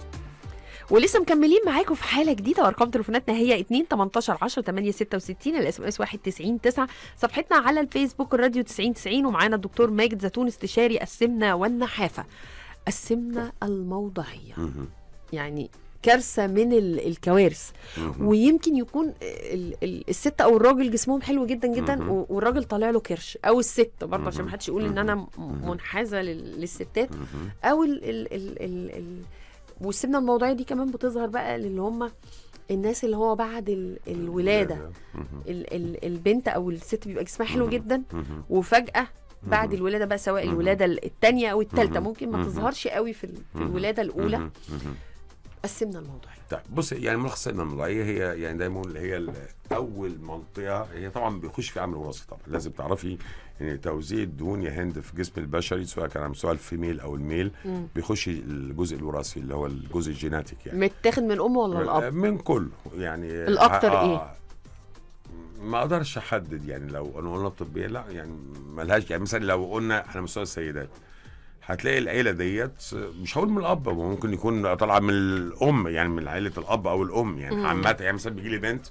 ولسه مكملين معاكم في حاله جديده وارقام تليفوناتنا هي 2 18 10 8 66 الاس ام اس 1 90 9 صفحتنا على الفيسبوك الراديو 90 90 ومعانا الدكتور ماجد زيتون استشاري السمنه والنحافه السمنه الموضعيه يعني كارثه من ال- الكوارث ويمكن يكون ال ال الست او الراجل جسمهم حلو جدا جدا مهم. و- والراجل طالع له كرش او الست برضه عشان مهم. ما حدش يقول ان انا م- منحازه لل- للستات او ال ال ال ال ال والسمنه الموضعيه دي كمان بتظهر بقى للي هم الناس اللي هو بعد ال الولاده ال ال البنت او الست بيبقى جسمها حلو جدا وفجاه بعد الولاده بقى سواء الولاده الثانيه او الثالثه ممكن ما تظهرش قوي في ال- في الولاده الاولى السمنه الموضعيه طيب بص يعني ملخص السمنه الموضعيه هي يعني دايما اللي هي ال- اول منطقه هي طبعا بيخش في عامل وراثي طبعا لازم تعرفي ان توزيع الدهون يا هند في جسم البشري سواء كان على مستوى الفيميل او الميل مم. بيخش الجزء الوراثي اللي هو الجزء الجيناتيك يعني متاخد من الام ولا الاب من كله يعني الأكتر إيه؟ ما اقدرش احدد يعني لو قلنا طبيا لا يعني ملهاش يعني مثلا لو قلنا على مستوى السيدات هتلاقي العيله ديت مش هقول من الاب هو ممكن يكون طالعه من الام يعني من عائله الاب او الام يعني مم. عامه يعني مثلا بيجي لي بنت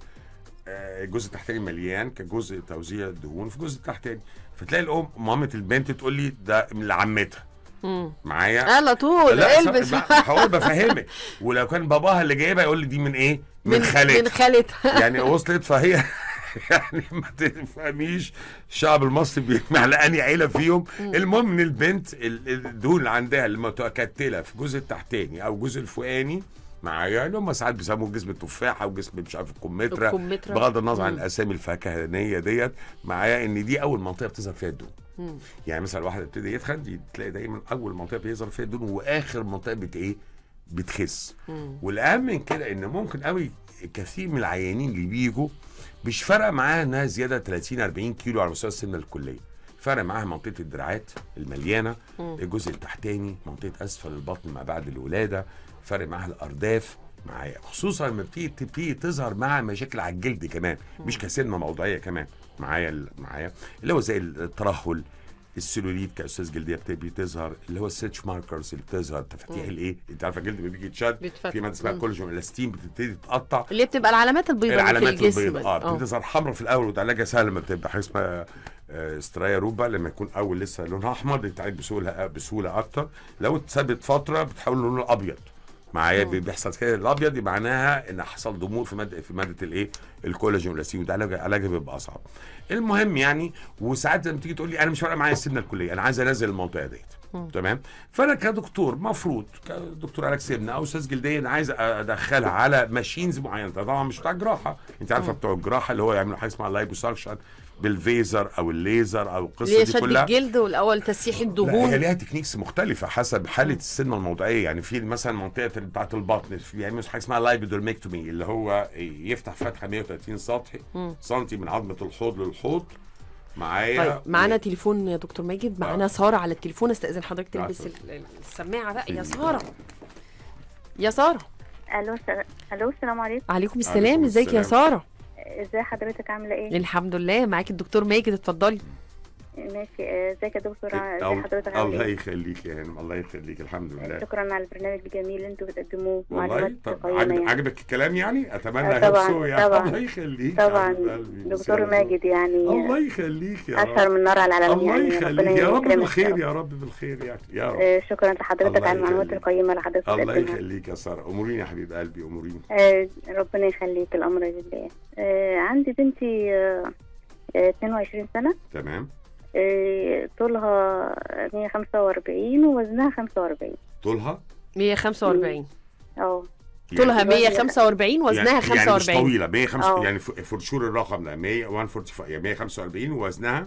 آه، الجزء التحتاني مليان كجزء توزيع الدهون في الجزء التحتاني فتلاقي الام مامه البنت تقول لي ده من لعمتها مم. معايا على طول لا البس ما- هقول بفهمك ولو كان باباها اللي جايبها يقول لي دي من ايه؟ من, خالتها من خالتها يعني وصلت فهي يعني ما تفهميش الشعب المصري بيجمع لاني عيله فيهم المهم ان البنت ال- الدهون اللي عندها المتكتله في الجزء التحتاني او الجزء الفوقاني معايا اللي هم ساعات بيسموه جسم التفاحه وجسم مش عارف الكمثرى الكمثرى. بغض النظر عن مم. الاسامي الفكهانيه ديت معايا ان دي اول منطقه بتظهر فيها الدهون مم. يعني مثلا الواحد يبتدي يتخن دي تلاقي دايما اول منطقه بيظهر فيها الدهون واخر منطقه بت ايه بتخس مم. والاهم من كده ان ممكن قوي كثير من العيانين اللي بيجوا مش فارقه معاها انها زياده 30 40 كيلو على مستوى السمنه الكليه فارق معاها منطقه الدراعات المليانه مم. الجزء التحتاني منطقه اسفل البطن ما بعد الولاده فارق معاها الارداف معايا خصوصا لما بتيجي تبتدي تظهر معاها مشاكل على الجلد كمان مش كسمنه موضعيه كمان معايا ال- معايا اللي هو زي الترهل السلوليت كاستاذ جلديه بتبتدي تظهر اللي هو السيتش ماركرز اللي بتظهر تفتيح الايه انت عارفه الجلد لما بيجي يتشد بيتفتح. في ماده اسمها مم. كولاجين الاستين بتبتدي تتقطع اللي بتبقى العلامات البيضاء اللي في العلامات الجسم البيضاء اه آه. بتظهر حمراء في الاول وتعالجها سهل لما بتبقى حاجه اسمها آه، استرايا روبا لما يكون اول لسه لونها احمر بتتعالج بسهوله بسهوله اكتر لو اتثبت فتره بتحول لونه ابيض معايا بي- بيحصل كده الابيض يبقى معناها ان حصل ضمور في ماده في ماده الايه الكولاجين والاستين وده علاج- علاجها بيبقى اصعب المهم يعني وساعات لما تيجي تقول لي انا مش فارقه معايا السمنه الكليه انا عايز انزل المنطقه ديت تمام فانا كدكتور مفروض كدكتور علاج سمنه او استاذ جلديه انا عايز ادخلها على ماشينز معينه طبعا مش بتاع جراحه انت عارفه بتوع الجراحه اللي هو يعملوا حاجه اسمها لايبوساكشن بالفيزر او الليزر او اللي هي القصه دي شد كلها الجلد والاول تسيح لا هي الدهون ليها تكنيكس مختلفة حسب حالة السمنة الموضعية يعني في مثلا منطقة بتاعة البطن في بيعملوا حاجة اسمها لايبيدولميكتومي اللي هو يفتح فتحة 130 سطح سنتي من عظمة الحوض للحوض معايا طيب معانا تليفون يا دكتور ماجد معانا آه. ساره على التليفون استاذن حضرتك تلبس آه. ال- ال- السماعه بقى يا ساره يا ساره الو السلام الو السلام عليكم عليكم السلام عليكم ازيك يا السلام. ساره ازي حضرتك عامله ايه الحمد لله معاكي الدكتور ماجد اتفضلي ماشي آه، ازيك يا دكتور ع- ازي الله حضرتك عامل الله ايه؟ يخليك يا هانم الله يخليك الحمد لله شكرا على البرنامج الجميل اللي انتوا بتقدموه والله معلومات طب قيمة عجب يعني. عجبك الكلام يعني اتمنى آه، طبعاً، يحسوا يعني طبعاً. الله يخليك يا طبعا حبيب قلبي. دكتور سلام. ماجد يعني الله يخليك يا اشهر رب من نار على العالم الله يعني يخليك يا رب يكرمك بالخير يا رب بالخير يعني يا رب آه، شكرا لحضرتك الله على المعلومات يخليك. القيمة اللي حضرتك الله بتقدمها يخليك يا ساره اموريني يا حبيب قلبي اموريني آه، ربنا يخليك الأمر لله آه، عندي بنتي آه، آه، 22 سنة تمام آه، طولها 145 ووزنها 45 طولها 145 اه طولها يعني 145 وزنها يعني, يعني مش 45 طويله 105 آه. يعني ف- فرشور الرقم ده 100 145 يعني 145 ووزنها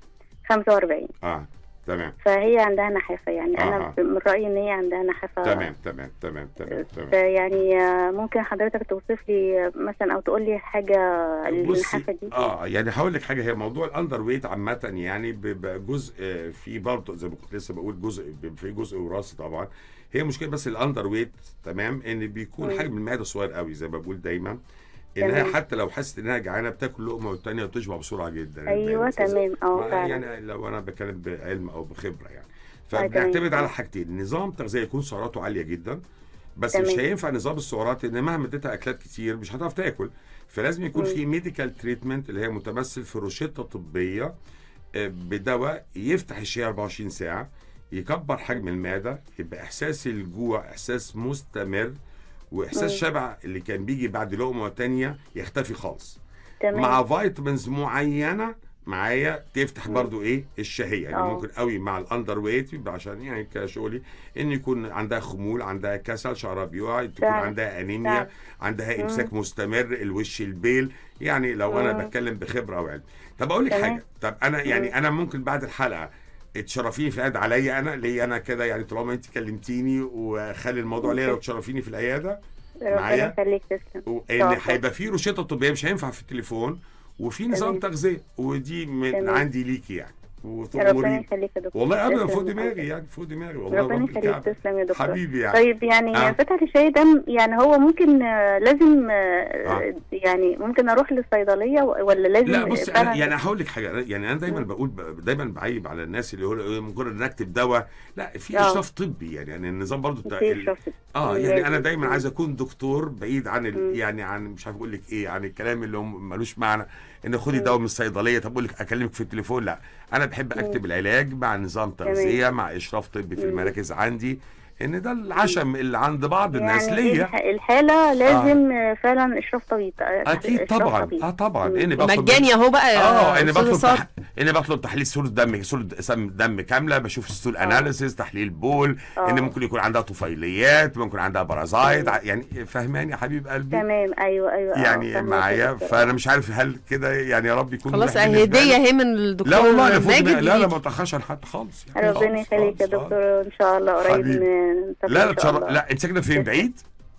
45 اه تمام فهي عندها نحافة يعني آه. أنا ب- من رأيي إن هي عندها نحافة تمام تمام تمام تمام تمام فيعني آه، ممكن حضرتك توصف لي آه، مثلا أو تقول لي حاجة بصي للنحافة دي اه يعني هقول لك حاجه هي موضوع الاندر ويت عامه يعني بيبقى جزء آه، في برضه زي ما كنت لسه بقول جزء بيبقى في جزء وراثي طبعا هي مشكله بس الاندر ويت تمام ان بيكون مم. حجم المعده صغير قوي زي ما بقول دايما انها تمام. حتى لو حست انها جعانه بتاكل لقمه والتانيه وتشبع بسرعه جدا أيوة المعدة. تمام اه ما- فعلا يعني لو انا بتكلم بعلم او بخبره يعني تمام. فبنعتمد على حاجتين نظام تغذيه يكون سعراته عاليه جدا بس مش تمام. هينفع نظام السعرات ان مهما اديتها اكلات كتير مش هتعرف تاكل فلازم يكون مم. في ميديكال تريتمنت اللي هي متمثل في روشته طبيه آه، بدواء يفتح الشهيه 24 ساعه يكبر حجم المعده يبقى احساس الجوع احساس مستمر واحساس مم. شبع اللي كان بيجي بعد لقمه تانية يختفي خالص تمام مع فيتامينز معينه معايا تفتح برضو ايه الشهيه يعني آه. ممكن قوي مع الاندر ويت يبقى عشان يعني كشغلي ان يكون عندها خمول عندها كسل شعرها بيقع تكون فعلا. عندها انيميا فعلا. عندها مم. امساك مستمر الوش البيل يعني لو انا مم. بتكلم بخبره او علم طب اقول لك تمام. حاجه طب انا يعني مم. انا ممكن بعد الحلقه تشرفيني في العياده عليا انا ليا انا كده يعني طالما انت كلمتيني وخلي الموضوع ليا لو تشرفيني في العياده معايا؟ ربنا يخليك تسلم وان طبعا. هيبقى في روشته طبيه مش هينفع في التليفون وفي نظام تمام. تغذيه ودي من تمام. عندي ليكي يعني ربنا وتأمري يخليك يا دكتور والله ابدا تسلم فوق يا دماغي حبيبي. يعني فوق دماغي والله ربنا رب يخليك الكعبة. تسلم يا دكتور حبيبي يعني طيب يعني آه. فتح الشاي ده يعني هو ممكن آه، لازم آه، آه. يعني ممكن اروح للصيدليه و- ولا لازم لا بص فعلا أنا يعني هقول لك حاجه يعني انا دايما مم. بقول دايما بعيب على الناس اللي يقولوا إيه مجرد نكتب دواء لا في آه. اشراف طبي يعني يعني النظام برضو بتاع في ال- شرط. اه يعني لازم. انا دايما مم. عايز اكون دكتور بعيد عن ال... مم. يعني عن مش عارف اقول لك ايه عن الكلام اللي هو ملوش معنى ان خدي مم. دواء من الصيدليه طب اقول لك اكلمك في التليفون لا انا بحب اكتب العلاج مع نظام تغذيه مع اشراف طبي في مم. المراكز عندي ان ده العشم اللي عند بعض الناس يعني ليا الح- الحاله لازم آه. فعلا اشراف طبيب آه، اكيد إشراف طبعا طبيب. اه طبعا مم. اني بطلب مجاني اهو بقى يا اه اني أستاذ بطلب صاد. تح... اني بطلب تحليل صوره دم صوره سم دم كامله بشوف ستول اناليسيس تحليل بول آه. ان ممكن يكون عندها طفيليات ممكن عندها بارازايت ع- يعني فاهماني يا حبيب قلبي تمام ايوه ايوه آه، يعني فاهمة معايا كده. فانا مش عارف هل كده يعني يا رب يكون خلاص مريح بالنسبة هديه لك. اهي من الدكتور لا والله انا فوق ماجد دماغي. لا لا ليك. ما اتاخرش عن حد خالص يعني ربنا خالص، يخليك يا خالص، خالص. دكتور ان شاء الله قريب حبيبي. ن- نتفق لا لا إن شاء تشرف الله. لا انت ساكنه فين بعيد؟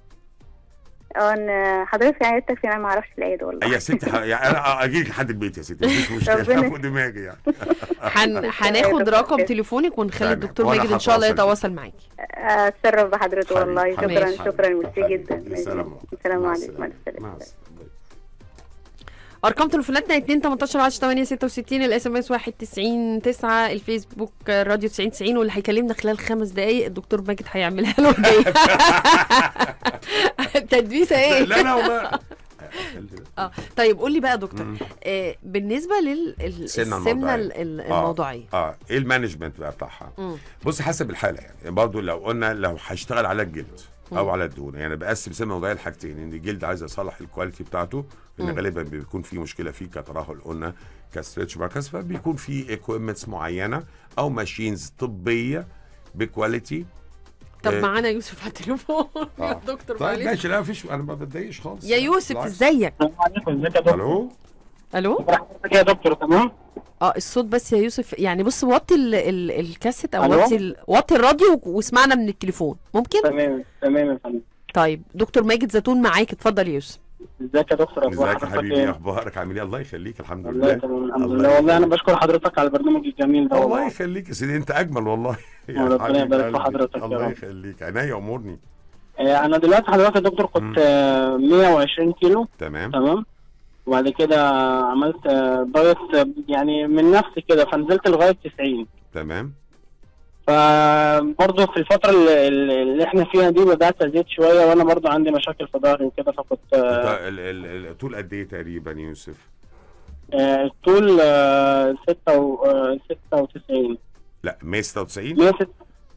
اه ان حضرتك في عيادتك فين انا ما اعرفش العياده والله يا ستي ح- يعني انا اجي لك لحد البيت يا ستي مفيش مشكله ربنا- فوق دماغي يعني هن... هناخد دكتور. رقم تليفونك ونخلي تمام. الدكتور وأنا ماجد ان شاء الله هتواصل. يتواصل معاكي اتشرف بحضرتك والله حبيبي، شكرا حبيبي، شكرا ميرسي حبيبي. جدا السلام السلام مع عليكم مع السلامة. مع السلامه السلامه ارقام تليفوناتنا 2 18 10 8 66 الاس ام اس 1 90 9 الفيسبوك راديو 90 90 واللي هيكلمنا خلال خمس دقائق الدكتور ماجد هيعملها له جاي تدبيسه ايه لا لا والله اه طيب قول لي بقى يا دكتور مم. آه بالنسبه للسمنه الموضوعية. الموضوعيه اه ايه المانجمنت بقى بتاعها مم. بص حسب الحاله يعني برضو لو قلنا لو هشتغل على الجلد او على الدهون يعني بقسم سمنه موضعيه لحاجتين ان الجلد عايز اصلح الكواليتي بتاعته لان مم. غالبا بيكون في مشكله فيه كترهل قلنا كستريتش ماركس فبيكون في ايكويبمنتس معينه او ماشينز طبيه بكواليتي طب آه. معانا يوسف على التليفون يا آه. دكتور طيب معلش ماشي لا مفيش انا ما بتضايقش خالص يا يوسف بالعكس. ازيك السلام عليكم ازيك يا دكتور الو الو حضرتك يا دكتور تمام اه الصوت بس يا يوسف يعني بص وطي ال ال الكاسيت او ألو؟ وطي ال- وطي الراديو واسمعنا من التليفون ممكن تمام تمام يا فندم طيب دكتور ماجد زيتون معاك اتفضل يا يوسف ازيك يا دكتور اخبار ازيك يا حضرتك حبيبي ايه ايه؟ اخبارك عامل ايه الله يخليك الحمد والله لله تمام الحمد الله لله والله انا يخليك. بشكر حضرتك على البرنامج الجميل ده الله والله يخليك يا سيدي انت اجمل والله يا ربنا حبيب يبارك في قلبي. حضرتك يا الله رب. يخليك عينيا امورني آه، انا دلوقتي حضرتك يا دكتور مم. كنت آه، 120 كيلو تمام تمام وبعد كده عملت آه، دايت آه، يعني من نفسي كده فنزلت لغايه 90 تمام فبرضه في الفتره اللي, اللي احنا فيها دي بدات ازيد شويه وانا برضه عندي مشاكل في ظهري وكده فكنت انت آه، ال- ال- الطول قد ايه تقريبا يا يوسف آه، الطول آه، ستة و- آه، 96 لا 196 106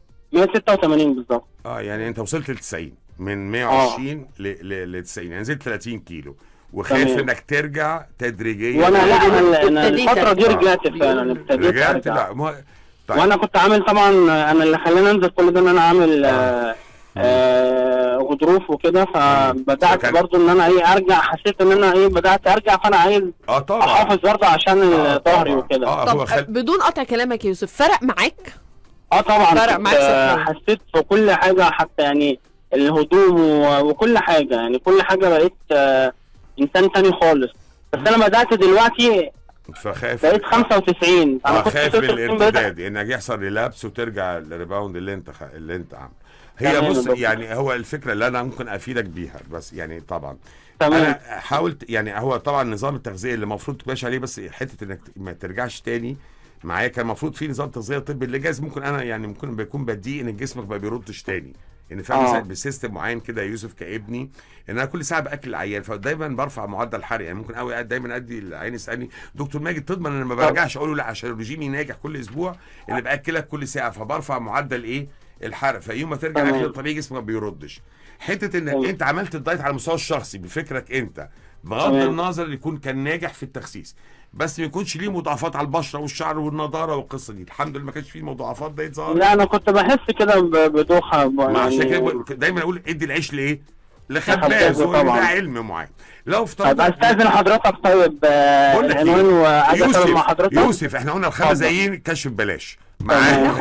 186 بالظبط اه يعني انت وصلت ل 90 من 120 ل ل- ل 90 يعني نزلت 30 كيلو وخايف تمام. انك ترجع تدريجيا وانا لا انا انا ابتديت الفتره دي أرجع. رجعت فعلا ابتديت رجعت أرجع. لا ما طيب وانا كنت عامل طبعا انا اللي خلاني انزل كل ده ان انا عامل آه آه غضروف وكده فبدات فكان- برضو ان انا ايه ارجع حسيت ان انا ايه بدات ارجع فانا عايز اه طبعا احافظ برضه عشان آه ظهري طبعاً. وكده اه طب هو خل... بدون قطع كلامك يا يوسف فرق معاك اه طبعا فرق كنت، معاك آه، شكلاً. حسيت في كل حاجه حتى يعني الهدوم و- وكل حاجه يعني كل حاجه بقيت آه انسان تاني خالص بس انا بدات دلوقتي فخايف بقيت 95 اه كنت خايف 96 بقيت بالارتداد انك يحصل ريلابس وترجع للريباوند اللي انت خ... اللي انت عامله هي تمام بص بالظبط. يعني هو الفكره اللي انا ممكن افيدك بيها بس يعني طبعا تمام انا حاولت يعني هو طبعا نظام التغذيه اللي المفروض تبقاش عليه بس حته انك ما ترجعش تاني معايا كان المفروض في نظام تغذيه طبي اللي جاز ممكن انا يعني ممكن بيكون بديه ان جسمك ما بيردش تاني ان فعلا آه. زي بسيستم معين كده يا يوسف كابني ان انا كل ساعه باكل العيان فدايما برفع معدل الحرق يعني ممكن قوي دايما ادي العيان يسالني دكتور ماجد تضمن ان ما برجعش اقول له لا عشان رجيمي ناجح كل اسبوع ان باكلك كل ساعه فبرفع معدل ايه الحرق فيوم ما ترجع تمام. اكل الطبيعي جسمك ما بيردش حته انك تمام. انت عملت الدايت على المستوى الشخصي بفكرك انت بغض تمام. النظر يكون كان ناجح في التخسيس بس ما يكونش ليه مضاعفات على البشره والشعر والنضاره والقصه دي الحمد لله ما كانش فيه مضاعفات ده يتظهر لا انا كنت بحس كده ب- بدوخه ب- ما عشان يعني كده بقول- دايما اقول ادي العيش لايه؟ لخباز لخباز هو ده طبعا. علم معين لو طب افترضنا استاذن حضرتك طيب آه، بقول لك إيه؟ العنوان واجي اتكلم مع يوسف حضرتك يوسف احنا قلنا الخمس اتفضل. دقايق كشف ببلاش معايا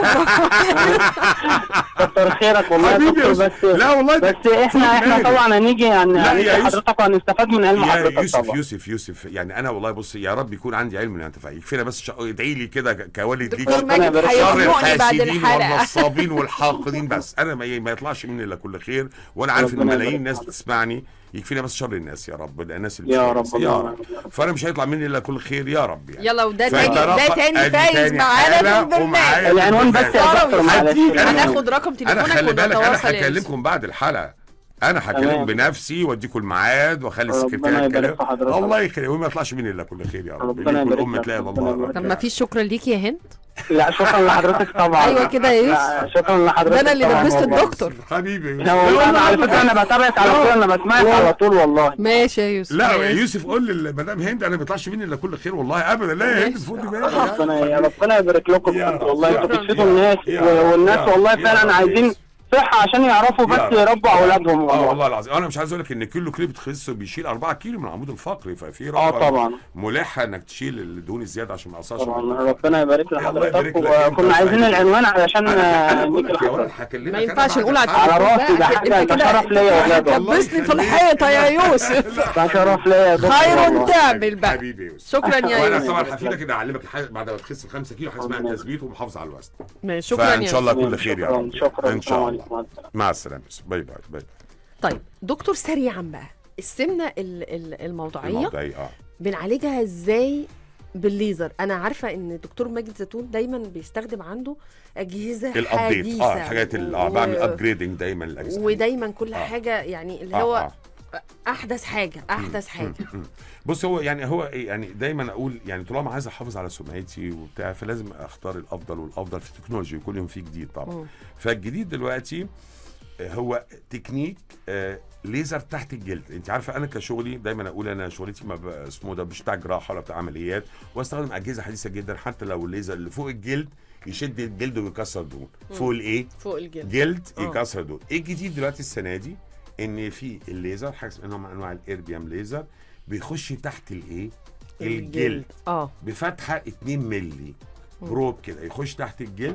كتر خيرك والله يا حبيبي دكتور يوسف. بس لا والله بس ده احنا فوق احنا بالي. طبعا هنيجي يعني لا يا هنيجي يوسف. حضرتك وهنستفاد من علم يا حضرتك يوسف طبعا يوسف يوسف يعني انا والله بص يا رب يكون عندي علم الانتفاع يكفينا بس شق- ادعي لي كده ك- كوالد ليك دكتور ماجد يبارك شر هيخنقني بعد الحاسدين الحلقه والنصابين والحاقدين بس انا ما, ما يطلعش مني الا كل خير وانا عارف ان ربنا ملايين يبارك الناس فيك. بتسمعني يكفينا بس شر الناس يا رب الناس اللي يا مش رب كويسة. يا اللهم رب آمين. فانا مش هيطلع مني الا كل خير يا رب يعني يلا وده فأنت تاني ده رقم- تاني أدي فايز تاني معانا حالة في البرنامج ومعايا العنوان بس يا خلاص. دكتور معلش هديك أنا. هناخد رقم انا تليفونك خلي بالك انا ونتواصل يا يوسف. هكلمكم بعد الحلقه انا هكلمكم تمام. بنفسي واديكم الميعاد واخلي ربنا السكرتير يبارك يتكلم في حضرتك. الله يخليك وما يطلعش مني الا كل خير يا رب ربنا ليكوا يبارك الام لك. تلاقي ربنا الله يبارك طب ما فيش شكرا ليكي يا هند لا شكرا لحضرتك طبعا أيوة كده يا لا، يوسف. شكرا لحضرتك ده انا اللي طبعاً لبست والله. الدكتور حبيبي لا والله انا على فكره انا بتابعك على طول انا بسمعك على طول والله ماشي يا يوسف لا يا ماشي. يوسف قول لمدام هند انا ما بيطلعش مني الا كل خير والله ابدا لا يا هند ماشي. تفوتي بالي ربنا يا ربنا يبارك لكم يا بجد رب. والله يا انتوا رب. بتفيدوا الناس يا و- رب. والناس يا والله رب. يا فعلا رب. عايزين صحة عشان يعرفوا يا بس رب. يربوا اولادهم اه والله والله العظيم انا مش عايز اقول لك ان كيلو كليب تخس بيشيل 4 كيلو من العمود الفقري ففي اه رقم طبعا ملحه انك تشيل الدهون الزياده عشان ما ياثرش على طبعا العمود الفقري. ربنا يبارك الله لحضرتك يبارك لك. أنت وكنا عايزين وسعيد. العنوان علشان انا انا آه، بقول نيجي لك يا ولد لحضرتك هكلمك ما أنا ينفعش بعد نقول على الحلقة. على التليفون راسي ده بقى. حاجة انت ده كده شرف ليا يا ولاد الله كبسني في يخليك. الحيطه يا يوسف ده شرف ليا يا دكتور خير والله. تعمل بقى حبيبي يوسف شكرا يا وانا يوسف طبعا هفيدك ان اعلمك الحاجة بعد ما تخس 5 كيلو حاجه اسمها ربنا التثبيت ومحافظه على الوزن ماشي شكرا فان يا شاء الله يوسف كل خير يا شكراً، رب شكرا ان شاء الله السلام عليكم. مع السلامة. مع السلامه باي باي باي طيب دكتور سريعا بقى السمنه ال- ال- الموضوعيه الموضوعي اه بنعالجها ازاي بالليزر انا عارفه ان الدكتور ماجد زيتون دايما بيستخدم عنده اجهزه الابديت حديثه اه الحاجات اللي اه و- بعمل ابجريدنج دايما للاجهزه ودايما كل آه. حاجه يعني اللي آه، هو آه. احدث حاجه احدث حاجه مم. بص هو يعني هو إيه يعني دايما اقول يعني طالما عايز احافظ على سمعتي وبتاع فلازم اختار الافضل والافضل في التكنولوجي وكل يوم في جديد طبعا مم. فالجديد دلوقتي آه، هو تكنيك آه، ليزر تحت الجلد انت عارفه انا كشغلي دايما اقول انا شغلتي ما ب- اسمه ده مش بتاع جراحه ولا بتاع عمليات واستخدم اجهزه حديثه جدا حتى لو الليزر اللي فوق الجلد يشد الجلد ويكسر دهون فوق الايه فوق الجلد جلد آه. يكسر دول ايه الجديد دلوقتي السنه دي ان في الليزر حاجه اسمها نوع من انواع الاربيام ليزر بيخش تحت الايه الجلد اه بفتحه 2 مللي بروب كده يخش تحت الجلد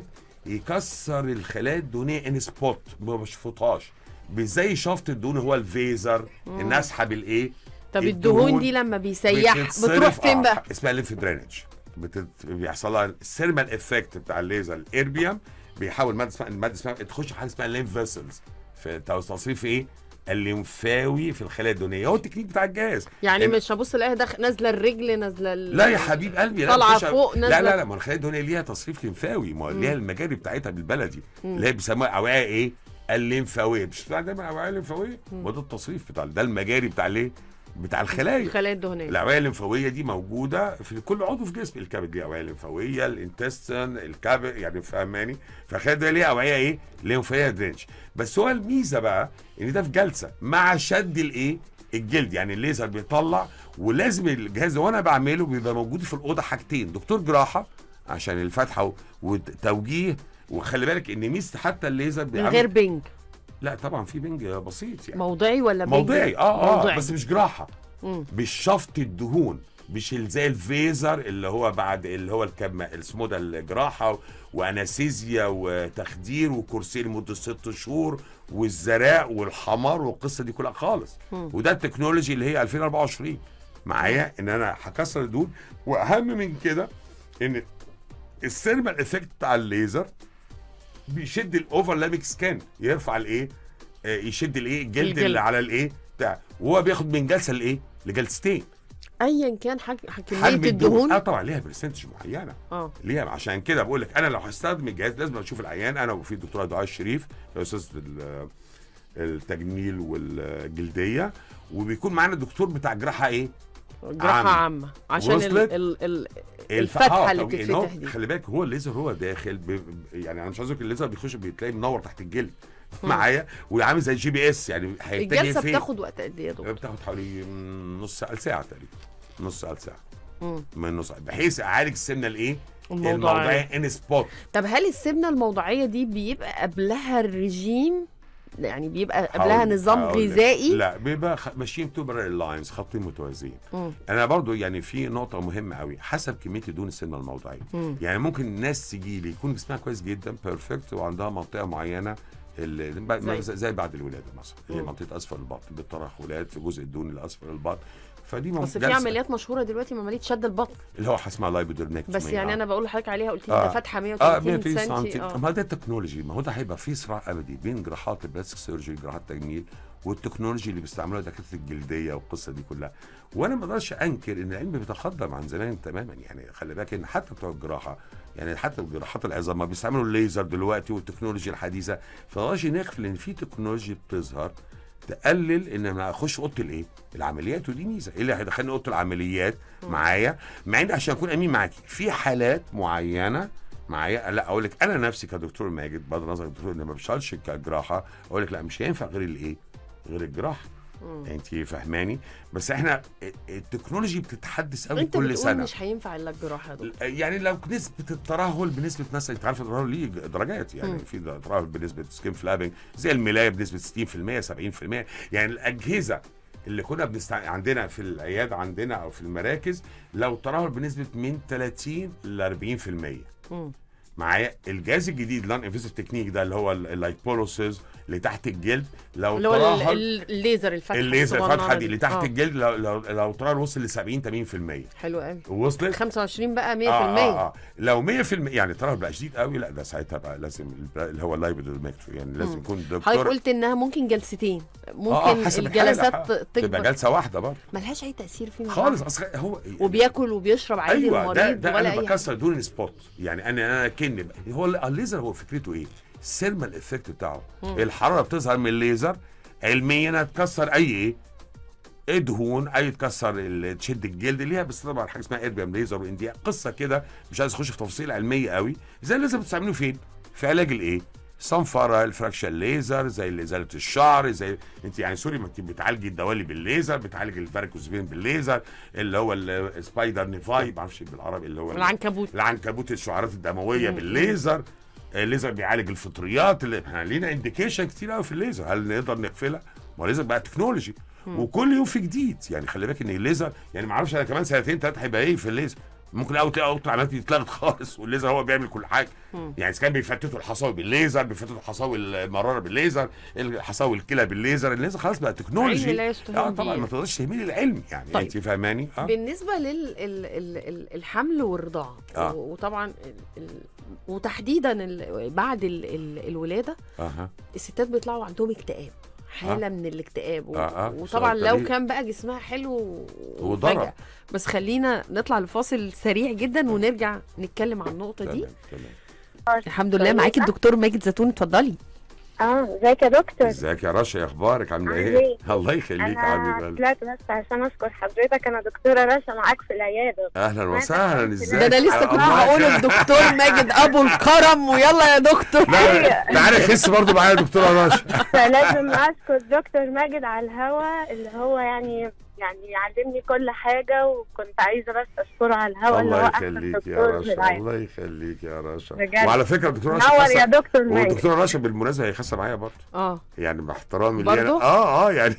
يكسر الخلايا الدهنيه ان سبوت ما بشفطهاش زي شفط الدهون هو الفيزر ان اسحب الايه طب الدهون دي لما بيسيح بتتصرف- بتروح فين آه، بقى اسمها ليمف درينج بتت... بيحصل لها السيرمال افكت بتاع الليزر الاربيوم بيحاول ماده اسمها الماده اسمها تخش حاجه اسمها ليمف فيسلز في تصريف ايه الليمفاوي في الخلايا الدهنيه هو التكنيك بتاع الجهاز يعني إن- مش هبص الاقيها داخل نازله الرجل نازله ال- لا يا حبيب قلبي لا طالعه بتخش- فوق لا نازله لا لا ما الخلايا الدهنيه ليها تصريف ليمفاوي ما هو ليها المجاري بتاعتها بالبلدي اللي هي بيسموها اوعيه ايه؟ الليمفاويه مش بتاع دايما اوعيه ليمفاويه هو ده التصريف بتاع ده المجاري بتاع الايه؟ بتاع الخلايا الخلايا الدهنيه الاوعيه الليمفاويه دي موجوده في كل عضو في جسم الكبد ليه اوعيه ليمفاويه الانتستين الكبد يعني فهماني فالخلايا ده ليها اوعيه ايه ليمفاويه درينج بس هو الميزه بقى ان ده في جلسه مع شد الايه الجلد يعني الليزر بيطلع ولازم الجهاز ده وانا بعمله بيبقى موجود في الاوضه حاجتين دكتور جراحه عشان الفتحه وتوجيه وخلي بالك ان ميزه حتى الليزر من بيعمل- غير بنج لا طبعا في بنج بسيط يعني موضعي ولا بنج موضعي اه اه موضعي. بس مش جراحه مم. بالشفط الدهون مش ال- زي الفيزر اللي هو بعد اللي هو الكم اسمه ده الجراحه وانستيزيا وتخدير وكرسي لمده ست شهور والزراء والحمار والقصه دي كلها خالص مم. وده التكنولوجي اللي هي 2024 معايا ان انا هكسر الدهون واهم من كده ان السيرمال افكت بتاع الليزر بيشد الاوفرلابينج سكان يرفع الايه آه، يشد الايه الجلد, الجلد. اللي على الايه بتاع وهو بياخد من جلسه لايه لجلستين ايا كان حج... حج- كميه حجم الدهون اه طبعا ليها برسنتج معينه اه ليها عشان كده بقول لك انا لو هستخدم الجهاز لازم اشوف العيان انا وفي الدكتوره دعاء الشريف استاذ ال- التجميل والجلديه وبيكون معانا الدكتور بتاع جراحه ايه جراحه عامة. عامه عشان ال... وصلت؟ ال... ال... الف- الفتحه آه، اللي طب إن هو- بتتفتح دي خلي بالك هو الليزر هو داخل ب... يعني انا مش عايز أقول لك الليزر بيخش بتلاقي منور تحت الجلد معايا وعامل زي جي بي اس يعني هيتجه الجلسه فين بتاخد وقت قد ايه يا دكتور؟ بتاخد حوالي مم، نص ساعه ساعه تقريبا نص ساعه ساعه مم. من نص بحيث اعالج السمنه الايه الموضوعية. الموضعيه ان سبوت طب هل السمنه الموضعيه دي بيبقى قبلها الرجيم يعني بيبقى قبلها هقول- نظام هقول لك. غذائي لا بيبقى خ... ماشيين تو لاينز خطين متوازيين مم. انا برضو يعني في نقطه مهمه قوي حسب كميه الدهون السمنه الموضعيه مم. يعني ممكن الناس تجي لي يكون جسمها كويس جدا بيرفكت وعندها منطقه معينه اللي زي؟ زي, زي بعد الولاده مثلا هي مم. منطقه اسفل البطن بالترهلات في جزء الدهون اللي اسفل البطن فدي بس ممكن في عمليات مشهوره دلوقتي عمليه شد البطن اللي هو اسمها لايبودرميكتومي بس يعني انا بقول لحضرتك عليها قلت لي آه. ده فتحه اه 130 130 سم سم اه ما ده التكنولوجي ما هو ده هيبقى في صراع ابدي بين جراحات البلاستيك سيرجري جراحات التجميل والتكنولوجي اللي بيستعملوها دكاتره الجلديه والقصه دي كلها وانا ما اقدرش انكر ان العلم بيتقدم عن زمان تماما يعني خلي بالك ان حتى بتوع الجراحه يعني حتى جراحات العظام ما بيستعملوا الليزر دلوقتي والتكنولوجيا الحديثه فما نقدرش نغفل ان في تكنولوجيا بتظهر تقلل ان انا اخش اوضه الايه؟ العمليات ودي ميزه، ايه اللي هيدخلني اوضه العمليات معايا؟ مع ان عشان اكون امين معاكي في حالات معينه معايا لا اقول لك انا نفسي كدكتور ماجد بغض النظر الدكتور اللي ما بيشتغلش كجراحه اقول لك لا مش هينفع غير الايه؟ غير الجراحه انت فاهماني بس احنا التكنولوجي بتتحدث قوي انت كل بتقول سنه مش هينفع الا الجراحه يا دكتور يعني لو نسبة الترهل بنسبة مثلا انت عارف الترهل ليه درجات يعني مم. في ده ترهل بنسبة سكين فلابنج زي الملاية بنسبة 60% 70% يعني الأجهزة اللي كنا بنستع... عندنا في العيادة عندنا أو في المراكز لو ترهل بنسبة من 30 ل 40% مم. معايا الجهاز الجديد لان انفيسيف تكنيك ده اللي هو اللايبولوسيز اللي تحت الجلد لو اللي هو ال- ترهل ال- الليزر الفتحه الليزر الصغننة الفتحه دي اللي تحت آه. الجلد لو لو, لو ترهل وصل ل 70 80% حلو قوي وصلت 25 بقى 100% آه آه آه. لو 100% يعني ترى بقى شديد قوي لا ده ساعتها بقى لازم الب- اللي هو اللايبودرمكتري يعني لازم مم. يكون حضرتك دكتور قلت انها ممكن جلستين ممكن آه، حسب الحالة، الجلسات آه. ت- تبقى تكبر جلسه واحده برضه ملهاش اي تاثير فيه خالص اصل هو وبياكل وبيشرب عادي ايوه ده المريض ده ولا انا اي حاجه بكسر دون سبوت يعني انا انا كن هو الليزر هو فكرته ايه؟ السيرمال افكت بتاعه مم. الحراره بتظهر من الليزر علميا هتكسر اي ايه؟ ايه دهون اي تكسر ال- تشد الجلد ليها بس طبعا حاجه اسمها ايربيام ليزر وانديا قصه كده مش عايز اخش في تفاصيل علميه قوي زي الليزر بتستعملوه فين؟ في علاج الايه؟ صنفرة الفراكشن ليزر زي ازاله الشعر زي انت يعني سوري ما انت بتعالجي الدوالي بالليزر بتعالج الفاريكوز فين بالليزر اللي هو السبايدر نيفاي ما اعرفش بالعربي اللي هو ال- العنكبوت العنكبوت الشعيرات الدمويه مم. بالليزر الليزر بيعالج الفطريات اللي احنا لينا انديكيشن كتير قوي في الليزر هل نقدر نقفلها؟ ما هو الليزر بقى تكنولوجي وكل يوم في جديد يعني خلي بالك ان الليزر يعني ما اعرفش انا كمان سنتين ثلاثه هيبقى ايه في الليزر ممكن اول تلاقي اوضه العمليات دي اتلغت خالص والليزر هو بيعمل كل حاجه مم. يعني اذا كان بيفتتوا الحصاوي بالليزر بيفتتوا الحصاوي المراره بالليزر الحصاوي الكلى بالليزر الليزر خلاص بقى علم تكنولوجي لا يستهان اه طبعا به. ما تقدرش تهملي العلم يعني طيب. انت فاهماني اه بالنسبه لل ال ال ال الحمل والرضاعه آه. و- وطبعا ال ال وتحديدا ال بعد ال ال الولاده اها الستات بيطلعوا عندهم اكتئاب حاله من الاكتئاب و... آه، آه، وطبعا بسبب لو الطريق. كان بقى جسمها حلو وضرب. وفجأة. بس خلينا نطلع لفاصل سريع جدا ونرجع نتكلم عن النقطه دي تمام تمام الحمد لله معاكي الدكتور ماجد زيتون اتفضلي اه ازيك يا دكتور ازيك يا رشا يا اخبارك عامله عامل ايه؟ إيه؟ الله يخليك انا حبيب قلبي طلعت بس عشان اشكر حضرتك انا دكتوره رشا معاك في العياده اهلا وسهلا ازيك ده انا لسه كنت الله هقول يخليك. الدكتور ماجد ابو الكرم ويلا يا دكتور لا تعالى خس برضه معايا يا دكتوره رشا فلازم اشكر دكتور ماجد على الهوا اللي هو يعني يعني علمني كل حاجه وكنت عايزه بس اشكره على الهوا اللي هو الله احسن يخليك يا دكتور في رشا العالم الله يخليك يا رشا بجد. وعلى فكره الدكتوره رشا نور يا خاسة- دكتور ماجد والدكتوره رشا بالمناسبه هي خاسه معايا برضه اه يعني باحترامي ليها برضه؟ اه اه يعني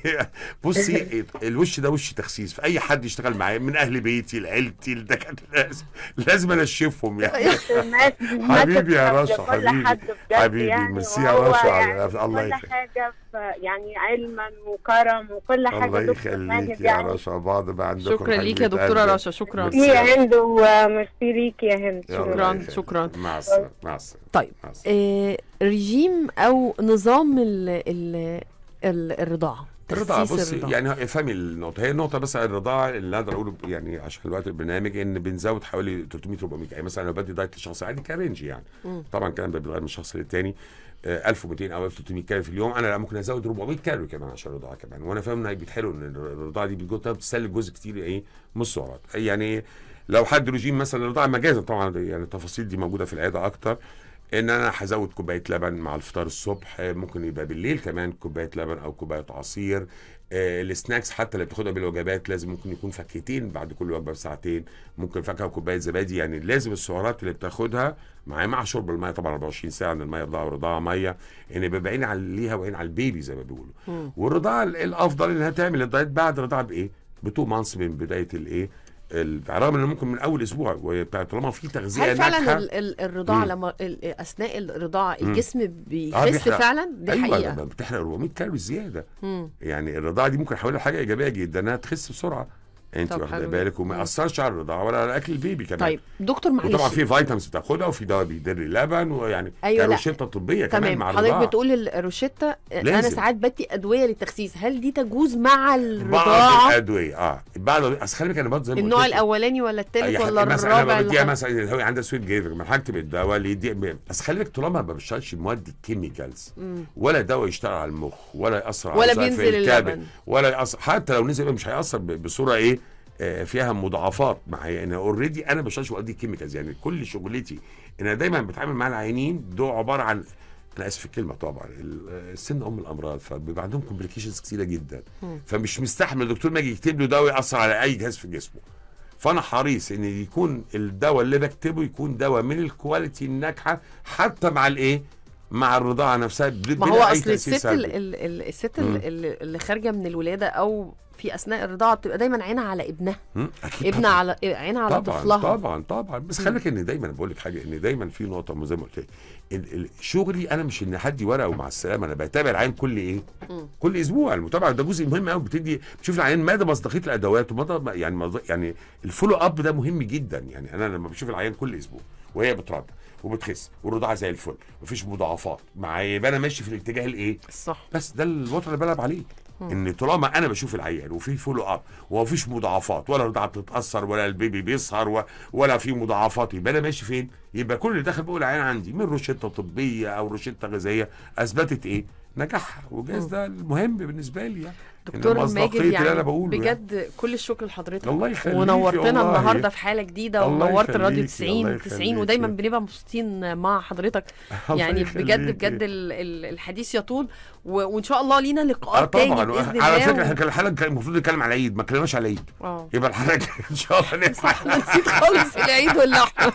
بصي الوش ده وش تخسيس في اي حد يشتغل معايا من اهل بيتي لعيلتي الدكاتره لازم لازم انشفهم يعني الناس حبيبي يا الناس رشا، لكل حبيبي. حد بجد حبيبي، يعني ميرسي يا وهو رشا على- يعني الله كل يخليك. حاجه في يعني علما وكرم وكل حاجه الله دكتور يخليك ماجد يا يعني رشا بعض ما عندكم شكرا ليك يا حبيبة دكتوره قلبي. رشا شكرا ميرسي. يا هند وميرسي ليك يا هند يلا شكراً، يا خالد. شكراً. مع السلامه مع السلامه طيب مع السلامة. آه رجيم او نظام ال ال ال الرضاعه الرضاعة تخسيس بصي الرضاعة. يعني افهمي النقطة هي النقطة بس الرضاعة اللي اقدر اقوله يعني عشان الوقت البرنامج ان بنزود حوالي 300 400 يعني مثلا لو بدي دايت لشخص عادي كرنج يعني مم. طبعا الكلام ده بيتغير من شخص للتاني آه، 1200 او 1300 كالوري في اليوم انا لا ممكن ازود 400 كالوري كمان عشان الرضاعة كمان وانا فاهم ان بيتحلوا ان الرضاعة دي بتجو- بتستهلك جزء كتير ايه من السعرات يعني لو حد رجيم مثلا الرضاعة مجازا طبعا يعني التفاصيل دي موجودة في العيادة اكتر ان انا هزود كوبايه لبن مع الفطار الصبح آه، ممكن يبقى بالليل كمان كوبايه لبن او كوبايه عصير آه، السناكس حتى اللي بتاخدها بالوجبات لازم ممكن يكون فاكهتين بعد كل وجبه بساعتين ممكن فاكهه وكوبايه زبادي يعني لازم السعرات اللي بتاخدها معاه مع شرب الميه طبعا 24 ساعه ان الميه رضاعه ورضاعه ميه ان يبقى عين على ليها وعين على البيبي زي ما بيقولوا مم. والرضاعه ال- الافضل انها تعمل الدايت بعد الرضاعه بايه؟ بتو مانس من بدايه الايه؟ ال- رغم ان ممكن من اول اسبوع وبتاع- طالما في تغذيه هل فعلا ناجحه ال- ال- الرضاعه مم. لما ال- اثناء الرضاعه مم. الجسم بيخس بيحرق. فعلا دي ايوه حقيقه لما بتحرق 400 كالوري زياده مم. يعني الرضاعه دي ممكن احولها لحاجه ايجابيه جدا انها تخس بسرعه انت طب واخده حلو بالك وما مم. ياثرش على الرضاعه ولا على اكل البيبي كمان طيب دكتور معلش وطبعا في فيتامينز بتاخدها وفي دواء بيدر اللبن ويعني أيوة، لا. روشته طبيه كمان تمام مع حضرتك الرضاعه بتقول الروشته انا لازم. ساعات بدي ادويه للتخسيس هل دي تجوز مع بعض الرضاعه الادويه اه بعض اصل خلي بالك انا برضه زي ما قلت النوع لك، الاولاني ولا الثالث أي ولا حاجة- مثلا الرابع انا بديها اللي- مثلا اللي هو عندها سويت جيفر ما هكتب الدواء اللي يدي بس خلي بالك طالما ما بشتغلش المواد الكيميكالز مم. ولا دواء يشتغل على المخ ولا ياثر على ولا وظائف بينزل الكبد اللبن. ولا ياثر حتى لو نزل مش هياثر ب- بصوره ايه آه، فيها مضاعفات معايا انا اوريدي انا بشتغلش مواد كيميكالز يعني كل شغلتي ان انا دايما بتعامل مع العيانين دول عباره عن انا اسف في الكلمه طبعا ال- السن ام الامراض فبيبقى عندهم كومبليكيشنز كتيره جدا مم. فمش مستحمل الدكتور ما يجي يكتب له دواء ياثر على اي جهاز في جسمه فانا حريص ان يكون الدواء اللي بكتبه يكون دواء من الكواليتي الناجحه حتى مع ايه مع الرضاعه نفسها ب- ما هو بلا أي اصل تأثير الست ال- سلبي. ال- ال- الست مم. ال- ال- اللي خارجه من الولاده او في اثناء الرضاعه بتبقى دايما عينها على ابنها مم، اكيد ابنها طبعاً. على عينها على طبعا طفلها طبعا طبعا بس خلي بالك ان دايما بقول لك حاجه ان دايما في نقطه زي ما قلت لك ال- ال- شغلي انا مش ان حد ورقه ومع السلامه انا بتابع العين كل ايه؟ مم. كل اسبوع المتابعه ده جزء مهم قوي بتدي بتشوف العيان مدى مصداقيه الادوات ومدى يعني مصداق- يعني الفولو اب ده مهم جدا يعني انا لما بشوف العيان كل اسبوع وهي بترضع وبتخس والرضاعه زي الفل مفيش مضاعفات مع يبقى انا ماشي في الاتجاه الايه؟ صح بس ده الوتر اللي بلعب عليه ان طالما انا بشوف العيان وفي فولو اب ومفيش مضاعفات ولا الرضاعه بتتاثر ولا البيبي بيسهر و... ولا في مضاعفات يبقى انا ماشي فين؟ يبقى كل اللي داخل بقول العيان عندي من روشته طبيه او روشته غذائيه اثبتت ايه؟ نجاحها وجاز ده المهم بالنسبه لي يعني إن دكتور مصداقية ماجد اللي يعني انا بقوله يعني. بجد كل الشكر لحضرتك الله يخليكي ونورتنا والله. النهارده في حاله جديده الله ونورت الراديو يخليكي، 90 الله 90 يخليكي. ودايما بنبقى مبسوطين مع حضرتك الله يعني بجد يخليكي. بجد ال- ال- الحديث يطول و- وان شاء الله لينا اه لقاءات تاني طبعا باذن الله على فكره و- احنا كان الحلقه كان المفروض نتكلم على العيد ما اتكلمناش على العيد اه يبقى الحلقه الجاية ان شاء الله نسمع انا نسيت خالص العيد واللحمه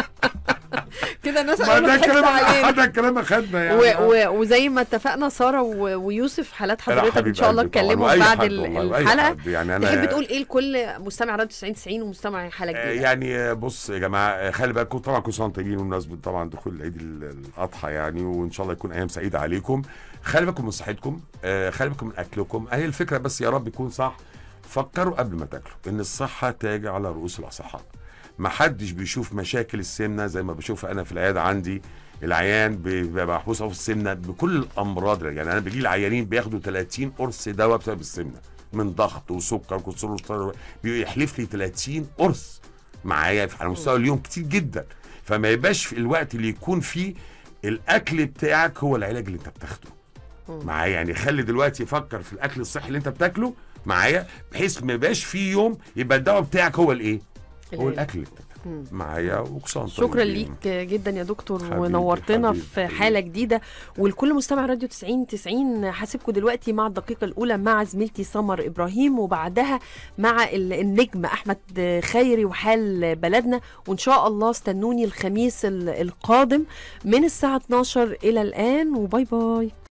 كده الناس ما قالوا ده ضحكت الكلام علينا ده الكلام اخدنا يعني و و وزي ما اتفقنا ساره و- ويوسف حالات لا، حضرتك ان حبيب شاء الله قلبي طبعاً، اتكلموا وأي بعد حد ال- والله، وأي الحلقه حد. يعني انا تحب تقول ايه لكل مستمع راديو 90 90 ومستمع حلقه آه، جديده يعني آه، بص يا جماعه آه، خلي بالكم طبعا كل سنه وانتم طيبين بمناسبه طبعا دخول العيد ال- الاضحى يعني وان شاء الله يكون ايام سعيده عليكم خلي بالكم من صحتكم آه، خلي بالكم من اكلكم هي الفكره بس يا رب يكون صح فكروا قبل ما تاكلوا ان الصحه تاج على رؤوس الاصحاء ما حدش بيشوف مشاكل السمنه زي ما بشوف انا في العياده عندي العيان بيبقى محبوس في السمنه بكل الامراض يعني انا بيجي لي عيانين بياخدوا 30 قرص دواء بسبب السمنه من ضغط وسكر وكوليسترول بيحلف لي 30 قرص معايا على مستوى اليوم كتير جدا فما يبقاش في الوقت اللي يكون فيه الاكل بتاعك هو العلاج اللي انت بتاخده معايا يعني خلي دلوقتي يفكر في الاكل الصحي اللي انت بتاكله معايا بحيث ما يبقاش في يوم يبقى الدواء بتاعك هو الايه هو العلاج. الاكل اللي بتاكله معايا وكسان شكرا ليك جدا يا دكتور حبيبي، ونورتنا حبيبي، في حبيبي. حاله جديده ولكل مستمع راديو 90 90 هسيبكم دلوقتي مع الدقيقه الاولى مع زميلتي سمر ابراهيم وبعدها مع ال- النجم احمد خيري وحال بلدنا وان شاء الله استنوني الخميس ال- القادم من الساعه 12 الى الان وباي باي